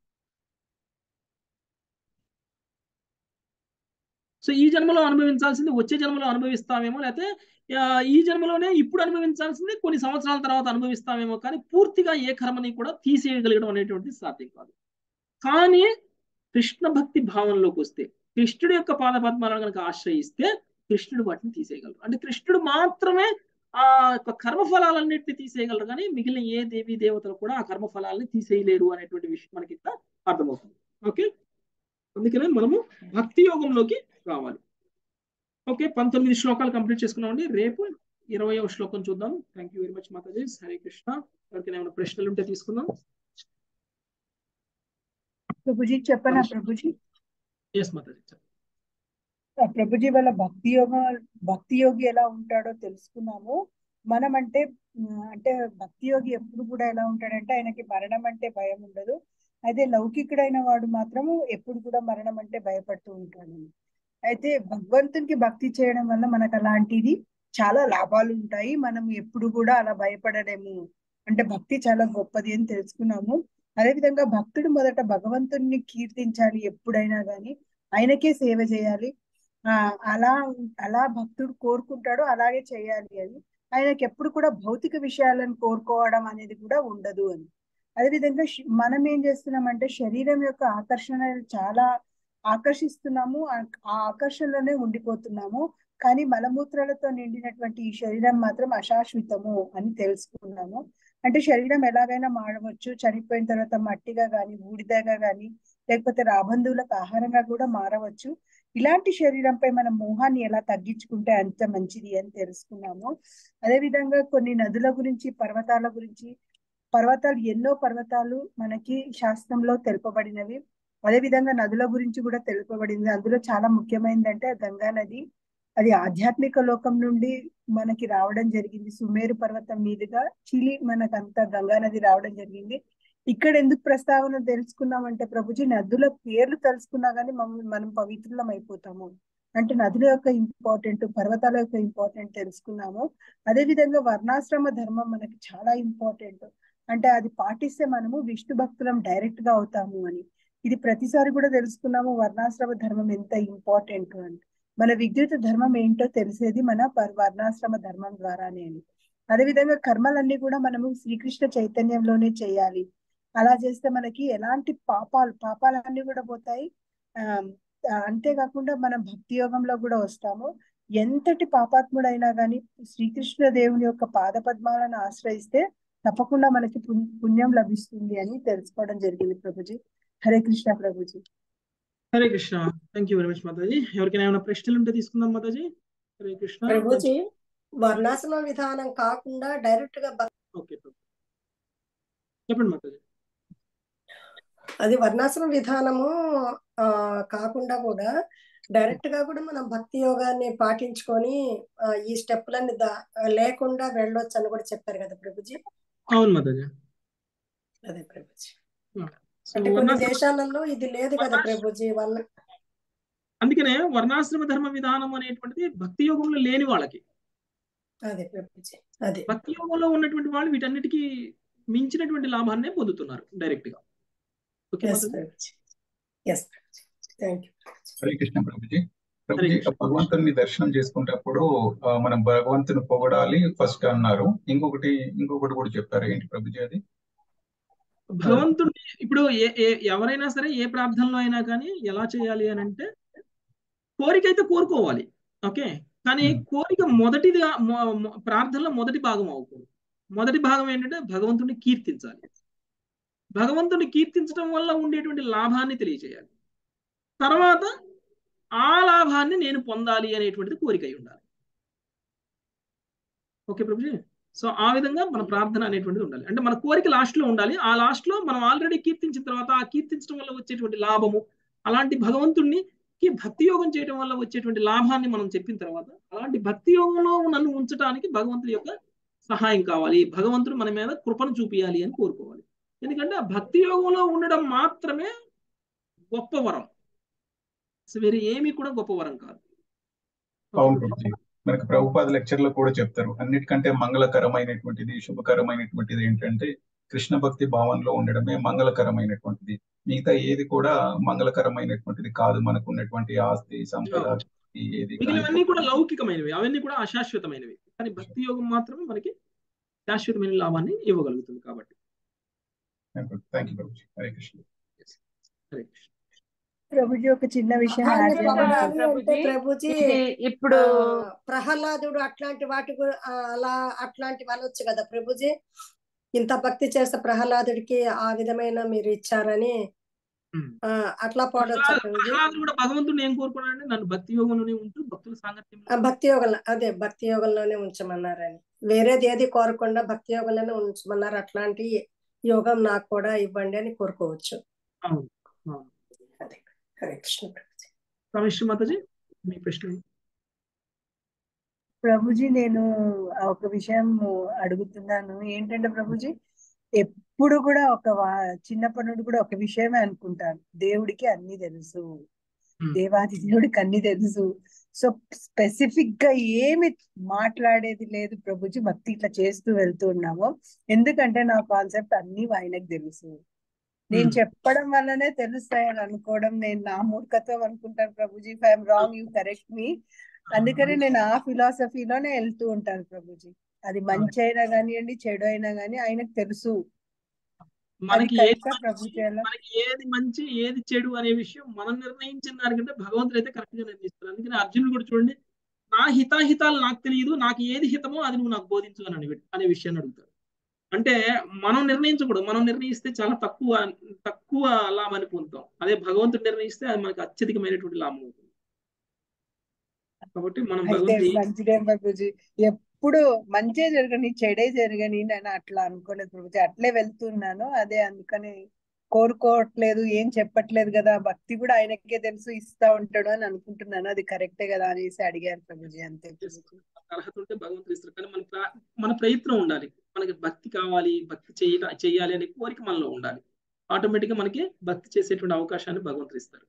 సో ఈ జన్మలో అనుభవించాల్సింది వచ్చే జన్మలో అనుభవిస్తామేమో లేకపోతే ఆ, ఈ జన్మలోనే ఇప్పుడు అనుభవించాల్సింది కొన్ని సంవత్సరాల తర్వాత అనుభవిస్తామేమో కానీ పూర్తిగా ఏ కర్మని కూడా తీసేయగలగడం అనేటువంటిది సాధ్యం కాదు కానీ కృష్ణ భక్తి భావంలోకి వస్తే కృష్ణుడి యొక్క పాద పద్మాలను కనుక ఆశ్రయిస్తే కృష్ణుడు వాటిని తీసేయగలరు అంటే కృష్ణుడు మాత్రమే ఆ యొక్క కర్మఫలాలన్నింటినీ తీసేయగలరు కానీ మిగిలిన ఏ దేవీ దేవతలు కూడా ఆ కర్మఫలాలని తీసేయలేరు అనేటువంటి విషయం మనకి ఇక్కడ అర్థమవుతుంది ఓకే అందుకనే మనము భక్తి యోగంలోకి రావాలి ఓకే పంతొమ్మిది శ్లోకాలు కంప్లీట్ చేసుకున్నామండి రేపు ఇరవయవ శ్లోకం చూద్దాం thank you very much Mataji Hare Krishna ఎవరికైనా ఏమైనా ప్రశ్నలు ఉంటే తీసుకుందాం ప్రభుజీ చెప్పనా ప్రభుజీ ఎస్ మాతాజీ ఆ ప్రభుజీ వాళ్ళ భక్తి యోగ భక్తి యోగి ఎలా ఉంటాడో తెలుసుకున్నాము మనం అంటే ఉమ్, అంటే భక్తి యోగి ఎప్పుడు కూడా ఎలా ఉంటాడంటే ఆయనకి మరణం అంటే భయం ఉండదు అయితే లౌకికుడైన వాడు మాత్రము ఎప్పుడు కూడా మరణం అంటే భయపడుతూ ఉంటాడు అయితే భగవంతునికి భక్తి చేయడం వల్ల మనకు అలాంటిది చాలా లాభాలు ఉంటాయి మనం ఎప్పుడు కూడా అలా భయపడలేము అంటే భక్తి చాలా గొప్పది అని తెలుసుకున్నాము అదేవిధంగా భక్తుడు మొదట భగవంతుణ్ణి కీర్తించాలి ఎప్పుడైనా గాని ఆయనకే సేవ చేయాలి ఆ అలా అలా భక్తుడు కోరుకుంటాడో అలాగే చేయాలి అని ఆయనకి ఎప్పుడు కూడా భౌతిక విషయాలను కోరుకోవడం అనేది కూడా ఉండదు అని అదేవిధంగా శ- మనం ఏం చేస్తున్నామంటే శరీరం యొక్క ఆకర్షణ చాలా ఆకర్షిస్తున్నాము ఆ ఆ ఆకర్షణలోనే ఉండిపోతున్నాము కానీ మలమూత్రాలతో నిండినటువంటి ఈ శరీరం మాత్రం అశాశ్వతము అని తెలుసుకున్నాము అంటే శరీరం ఎలాగైనా మారవచ్చు చనిపోయిన తర్వాత మట్టిగా గాని బూడిదగా గాని లేకపోతే రాబంధువులకు ఆహారంగా కూడా మారవచ్చు ఇలాంటి శరీరంపై మనం మోహాన్ని ఎలా తగ్గించుకుంటే అంత మంచిది అని తెలుసుకున్నాము అదే విధంగా కొన్ని నదుల గురించి పర్వతాల గురించి పర్వతాలు ఎన్నో పర్వతాలు మనకి శాస్త్రంలో తెలుపబడినవి అదే విధంగా నదుల గురించి కూడా తెలుపబడింది అందులో చాలా ముఖ్యమైనదంటే గంగా నది అది ఆధ్యాత్మిక లోకం నుండి మనకి రావడం జరిగింది సుమేరు పర్వతం మీదుగా చిలి మనకంతా గంగా నది రావడం జరిగింది ఇక్కడ ఎందుకు ప్రస్తావన తెలుసుకున్నామంటే ప్రభుజీ నదుల పేర్లు తెలుసుకున్నా గానీ మమ్మల్ని మనం పవిత్రులం అయిపోతాము అంటే నదుల యొక్క ఇంపార్టెంట్ పర్వతాల యొక్క ఇంపార్టెంట్ తెలుసుకున్నాము అదే విధంగా వర్ణాశ్రమ ధర్మం మనకి చాలా ఇంపార్టెంట్ అంటే అది పాటిస్తే మనము విష్ణు భక్తులం డైరెక్ట్ గా అవుతాము అని ఇది ప్రతిసారి కూడా తెలుసుకున్నాము వర్ణాశ్రమ ధర్మం ఎంత ఇంపార్టెంట్ అని మన విద్యుత్ ధర్మం ఏంటో తెలిసేది మన పర్- వర్ణాశ్రమ ధర్మం ద్వారానే అని అదేవిధంగా కర్మలన్నీ కూడా మనము శ్రీకృష్ణ చైతన్యంలోనే చేయాలి అలా చేస్తే మనకి ఎలాంటి పాపాలు పాపాలన్నీ కూడా పోతాయి ఆ ఆ, అంతేకాకుండా మనం భక్తి యోగంలో కూడా వస్తాము ఎంతటి పాపాత్ముడైనా గాని శ్రీకృష్ణ దేవుని యొక్క పాద పద్మాలను ఆశ్రయిస్తే తప్పకుండా మనకి పుణ్- పుణ్యం లభిస్తుంది అని తెలుసుకోవడం జరిగింది ప్రభుజీ Hare Krishna Prabhuji Hare Krishna thank you very much Mataji ఎవరికైనా ఏమైనా ప్రశ్నలు ఉంటే తీసుకుందాం మాతాజీ హరే కృష్ణ ప్రభుజీ వర్ణాశ్రమ విధానం కాకుండా డైరెక్ట్ గా భక్- ఓకే ప్రభు. చెప్పండి మాతాజీ అది వర్ణాశ్రమ విధానము ఆ కాకుండా కూడా డైరెక్ట్ గా కూడా మనం భక్తి యోగాన్ని పాటించుకొని ఆ, ఈ స్టెప్లన్నీ దా లేకుండా వెళ్ళొచ్చు అని కూడా చెప్పారు కదా ప్రభుజీ అవును మాతాజీ అదే ప్రభుజీ సో అంటే కొన్ని వర్ణాశ్రమ దేశాలలో ఇది లేదు కదా ప్రభుజీ వర్ణ అందుకనే వర్ణాశ్రమ ధర్మ విధానం అనేటువంటిది భక్తి యోగంలో లేని వాళ్ళకి అదే ప్రభుజీ అదే భక్తి యోగంలో ఉన్నటువంటి వాళ్ళు వీటన్నిటికీ మించినటువంటి లాభాన్నే పొందుతున్నారు డైరెక్ట్ గా ఓకే ఎస్ మాతాజీ ప్రభుజీ ఎస్ ప్రభుజీ థ్యాంక్ యూ హరే కృష్ణ ప్రభుజీ హరే ప్రభుజీ కృష్ణ భగవంతుని దర్శనం చేసుకునేటప్పుడు ఆ, మనం భగవంతుని పొగడాలి ఫస్ట్ అన్నారు ఇంకొకటి ఇంకొకటి కూడా చెప్పారు ఏంటి ప్రభుజీ అది భగవంతుడిని ఇప్పుడు ఏ ఏ- ఎవరైనా సరే ఏ ప్రార్థనలో అయినా కానీ ఎలా చేయాలి అని అంటే కోరిక అయితే కోరుకోవాలి ఓకే కానీ ఉమ్, కోరిక మొదటిదిగా మొ- మొ- ప్రార్థనలో మొదటి భాగం అవ్వకూడదు మొదటి భాగం ఏంటంటే భగవంతుడిని కీర్తించాలి భగవంతుడిని కీర్తించడం వల్ల ఉండేటువంటి లాభాన్ని తెలియజేయాలి తర్వాత ఆ లాభాన్ని నేను పొందాలి అనేటువంటిది కోరిక అయి ఉండాలి ఓకే ప్రభుజీ సో ఆ విధంగా మన ప్రార్థన అనేటువంటిది ఉండాలి అంటే మన కోరిక లాస్ట్ లో ఉండాలి ఆ లాస్ట్ లో మనం ఆల్రెడీ కీర్తించిన తర్వాత ఆ కీర్తించడం వల్ల వచ్చేటువంటి లాభము అలాంటి భగవంతుణ్ణి కి భక్తి యోగం చేయడం వల్ల వచ్చేటువంటి లాభాన్ని మనం చెప్పిన తర్వాత అలాంటి భక్తి యోగంలో నన్ను ఉంచడానికి భగవంతుడి యొక్క సహాయం కావాలి భగవంతుడు మన మీద కృపను చూపియాలి అని కోరుకోవాలి ఎందుకంటే ఆ భక్తి యోగంలో ఉండడం మాత్రమే గొప్ప వరం సో వేరే ఏమీ కూడా గొప్ప వరం కాదు అవును ప్రభుజీ మనకు ప్రభుపాద లెక్చర్ లో కూడా చెప్తారు అన్నిటికంటే మంగళకరమైనటువంటిది శుభకరమైనటువంటిది ఏంటంటే కృష్ణ భక్తి భావనలో ఉండడమే మంగళకరమైనటువంటిది మిగతా ఏది కూడా మంగళకరమైనటువంటిది కాదు మనకు ఉన్నటువంటి ఆస్తి సంపద ఏది కానీ మిగిలినవన్నీ కూడా లౌకికమైనవి అవన్నీ కూడా అశాశ్వతమైనవి కానీ భక్తి యోగం మాత్రమే మనకి శాశ్వతమైన లాభాన్ని ఇవ్వగలుగుతుంది కాబట్టి థ్యాంక్ యూ ప్రభుజీ హరే కృష్ణ హరే కృష్ణ ప్రభుజీ ఒక చిన్న విషయం కానీ యాడ్ చేయమంటారు ప్రభుజీ అంటే ప్రభుజీ ఇది ఇప్పుడు ఆ, ప్రహ్లాదుడు అట్లాంటి వాటి గు- ఆ, అలా అట్లాంటివి అనొచ్చు కదా ప్రభుజీ ఇంత భక్తి చేస్తే ప్రహ్లాదుడికి ఆ విధమైన మీరు ఇచ్చారని ఆ, అట్లా పాడొచ్చా ప్రభుజీ ప్రహ్లాదుడు కూడా భగవంతుడిని ఏం కోరుకున్నాడంటే నన్ను భక్తి యోగంలోనే ఉంటూ భక్తుల సాంగత్యంలో ఆ, భక్తి యోగంలో అదే భక్తి యోగంలోనే ఉంచమన్నారని వేరేది ఏది కోరకుండా భక్తి యోగంలోనే ఉంచమన్నారు అట్లాంటి యోగం నాకు కూడా ఇవ్వండి అని కోరుకోవచ్చు అవును అవును అదే హరే కృష్ణ ప్రభుజీ రమేష్ మాతాజీ మీ ప్రశ్న ప్రభుజీ నేను ఒక విషయం అడుగుతున్నాను ఏంటంటే ప్రభుజీ ఎప్పుడు కూడా ఒక వా- చిన్నప్పటి నుండి కూడా ఒక విషయమే అనుకుంటాను దేవుడికి అన్ని తెలుసు దేవాది దేవుడికి అన్ని తెలుసు సో స్పెసిఫిక్ గా ఏమి మాట్లాడేది లేదు ప్రభుజీ భక్తి ఇట్లా చేస్తూ వెళ్తూ ఉన్నాము ఎందుకంటే నా కాన్సెప్ట్ అన్ని ఆయనకు తెలుసు నేను చెప్పడం వల్లనే తెలుస్తాయని అనుకోవడం నేను నా మూర్ఖత్వం అనుకుంటాను Prabhuji if I'm wrong you correct me అందుకని నేను ఆ ఫిలాసఫీలోనే వెళ్తూ ఉంటాను ప్రభుజీ అది మంచి అయినా కానివ్వండి చెడు అయినా కానీ ఆయనకు తెలుసు అది మనకి ఏది కరెక్టా ప్రభుజీ అలా మనకి ఏది మంచి ఏది చెడు అనే విషయం మనం నిర్ణయించిన దానికంటే భగవంతుడు అయితే కరెక్ట్ గా నిర్ణయిస్తారు అందుకని అర్జునుడు కూడా చూడండి నా హితాహితాలు నాకు తెలియదు నాకు ఏది హితమో అది నువ్వు నాకు బోధించు అని అడిగి- అనే విషయాన్ని అడుగుతాడు అంటే మనం నిర్ణయించకూడదు మనం నిర్ణయిస్తే చాలా తక్కువ తక్కువ లాభాన్ని పొందుతాం అదే భగవంతుడు నిర్ణయిస్తే అది మనకి అత్యధికమైనటువంటి లాభం అవుతుంది కాబట్టి మనం అయితే భగవంతుడి మంచిదే ప్రభుజీ ఎప్పుడు మంచే జరగని చెడే జరగని నేను అట్లా అనుకోలేదు ప్రభుజీ అట్లే వెళ్తున్నాను అదే అందుకని కోరుకోవట్లేదు ఏం చెప్పట్లేదు కదా భక్తి కూడా ఆయనకే తెలుసు ఇస్తా ఉంటాడు అని అనుకుంటున్నాను అది కరెక్టే కదా అనేసి అడిగాను ప్రభుజీ అంతే ప్రభుజీ అర్హత ఉంటే భగవంతుడు ఇస్తారు కానీ మన ప్ర- మన ప్రయత్నం ఉండాలి మనకి భక్తి కావాలి భక్తి చేయ చేయాలి అనే కోరిక మనలో ఉండాలి ఆటోమేటిక్ గా మనకి భక్తి చేసేటువంటి అవకాశాన్ని భగవంతుడు ఇస్తారు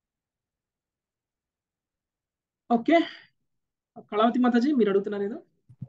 ఓకే కళావతి మాతాజీ మీరు అడుగుతున్నారు ఏదో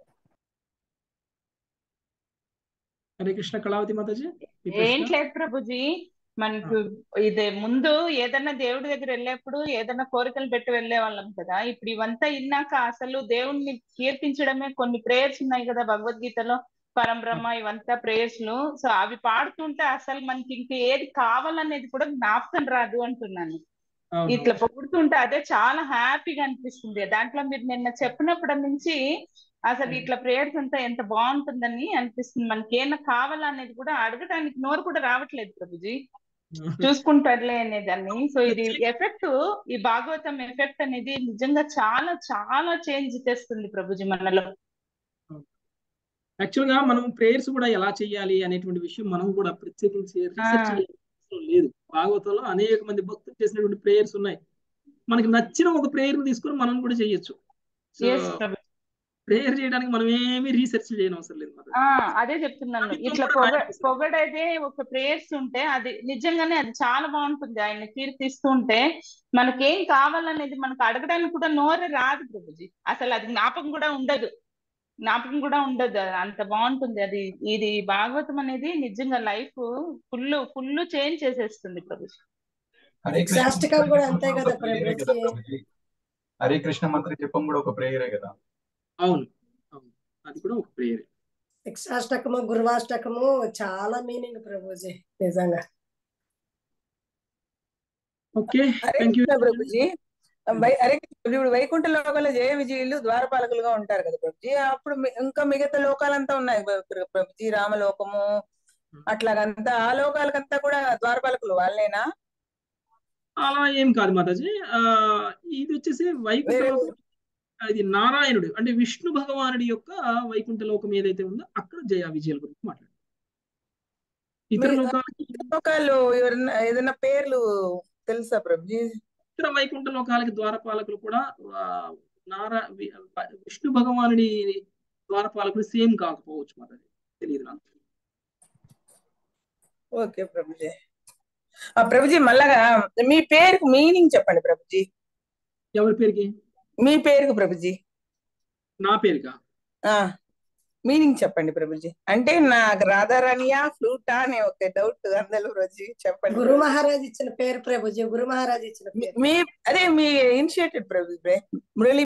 హరే కృష్ణ కళావతి మాతాజీ మీ ఏం ప్రశ్న లేదు ప్రభుజీ మనకు ఇదే ముందు ఏదన్నా దేవుడి దగ్గర వెళ్ళేప్పుడు ఏదన్నా కోరికలు పెట్టి వెళ్ళే వాళ్ళం కదా ఇప్పుడు ఇవంతా ఇన్నాక అసలు దేవుణ్ణి కీర్తించడమే కొన్ని ప్రేయర్స్ ఉన్నాయి కదా భగవద్గీతలో పరంబ్రహ్మ ఇవంతా ప్రేయర్స్ లు సో అవి పాడుతుంటే అసలు మనకి ఇంక ఏది కావాలనేది కూడా జ్ఞాపకం రాదు అంటున్నాను అవును ఇట్లా పొగుడుతుంటే అదే చాలా హ్యాపీగా అనిపిస్తుంది దాంట్లో మీరు నిన్న చెప్పినప్పటి నుంచి అసలు ఇట్లా ప్రేయర్స్ అంతా ఎంత బాగుంటుందని అనిపిస్తుంది మనకి ఏమైనా కావాలనేది కూడా అడగడానికి నోరు కూడా రావట్లేదు ప్రభుజీ చూసుకుంటారులే అనేదాన్ని సో ఇది ఎఫెక్ట్ ఈ భాగవతం ఎఫెక్ట్ అనేది నిజంగా చాలా చాలా చేంజ్ తెస్తుంది ప్రభుజీ మనలో యాక్చువల్ గా మనం ప్రేయర్స్ కూడా ఎలా చేయాలి అనేటువంటి విషయం మనం కూడా ప్రత్యేకించి ఆ రీసెర్చ్ అవసరం లేదు భాగవతంలో అనేక మంది భక్తులు చేసినటువంటి ప్రేయర్స్ ఉన్నాయి మనకి నచ్చిన ఒక ప్రేయర్ తీసుకొని మనం కూడా చేయొచ్చు సో ఎస్ ప్రభు ప్రేయర్ చేయడానికి మనం ఏమీ రీసెర్చ్ చేయని అవసరం లేదు మరి ఆ అదే చెప్తున్నాను కవిత్వం ఇట్లా కూడా పొగ రాయొచ్చు పొగడేదే ఒక ప్రేయర్స్ ఉంటే అది నిజంగానే అది చాలా బాగుంటుంది ఆయన కీర్తిస్తుంటే మనకేం కావాలనేది మనకు అడగడానికి కూడా నోరు రాదు ప్రభుజీ అసలు అది జ్ఞాపకం కూడా ఉండదు జ్ఞాపకం కూడా ఉండదు అంత బాగుంటుంది అది ఇది భాగవతం అనేది నిజంగా లైఫ్ ఫుల్ ఫుల్ చేంజ్ చేసేస్తుంది ప్రభుజీ హరే కృష్ణ శాస్త్రికం కూడా అంతే ఒక కదా ప్రేయరే కదా ప్రభుజీ ప్రభుజీ హరే కృష్ణ మంత్ర జపం కూడా ఒక ప్రేయరే కదా అవును అవును అది కూడా ఒక ప్రేయర్ శిక్షాష్టకము గురువాష్టకము చాలా మీనింగ్ ప్రభుజీ నిజంగా okay Hare thank you Krishna Prabhuji వై- హరే కృష్ణ ప్రభుజీ, ఇప్పుడు వైకుంఠ లోకంలో జయ విజయులు ద్వారపాలకులుగా ఉంటారు కదా ప్రభుజీ అప్పుడు మి- ఇంకా మిగతా లోకాలంతా ఉన్నాయి ప్ర- ప్రభుజీ రామలోకము అట్లాగంతా ఆ లోకాలకంతా కూడా ద్వారపాలకులు వాళ్ళేనా అలా ఏం కాదు మాతాజీ ఆ ఇది వచ్చేసి వైకుంఠ వేరే లోకం ఇది నారాయణుడు అంటే విష్ణు భగవానుడి యొక్క వైకుంఠ లోకం ఏదైతే ఉందో అక్కడ జయ విజయాల గురించి మాట్లాడు ఇతర మీ- లోకాలకి లోకాలు ఎవరన్నా ఏదైనా పేర్లు తెలుసా ప్రభుజీ ఇతర వైకుంఠ లోకాలకి ద్వారపాలకులు కూడా ఆ, నారా వి- విష్ణు భగవానుడి ద్వారపాలకులు సేమ్ కాకపోవచ్చు మాతాజీ తెలియదు నాకు ఓకే ప్రభుజీ ఆ, ప్రభుజీ మళ్ళా మీ పేరుకు మీనింగ్ చెప్పండి ప్రభుజీ ఎవరి పేరుకి మీ పేరుకు ప్రభుజీ నా పేరుగా ఆ మీనింగ్ చెప్పండి ప్రభుజీ అంటే నాకు రాధారాణియా ఫ్లూటా అనే ఒక డౌట్ అందులో ప్రభుజీ చెప్పండి గురు మహారాజ్ ఇచ్చిన పేరు ప్రభుజీ గురు మహారాజ్ ఇచ్చిన పేరు మీ అదే మీ ఇనిషియేటెడ్ ప్రభుజీ మురళి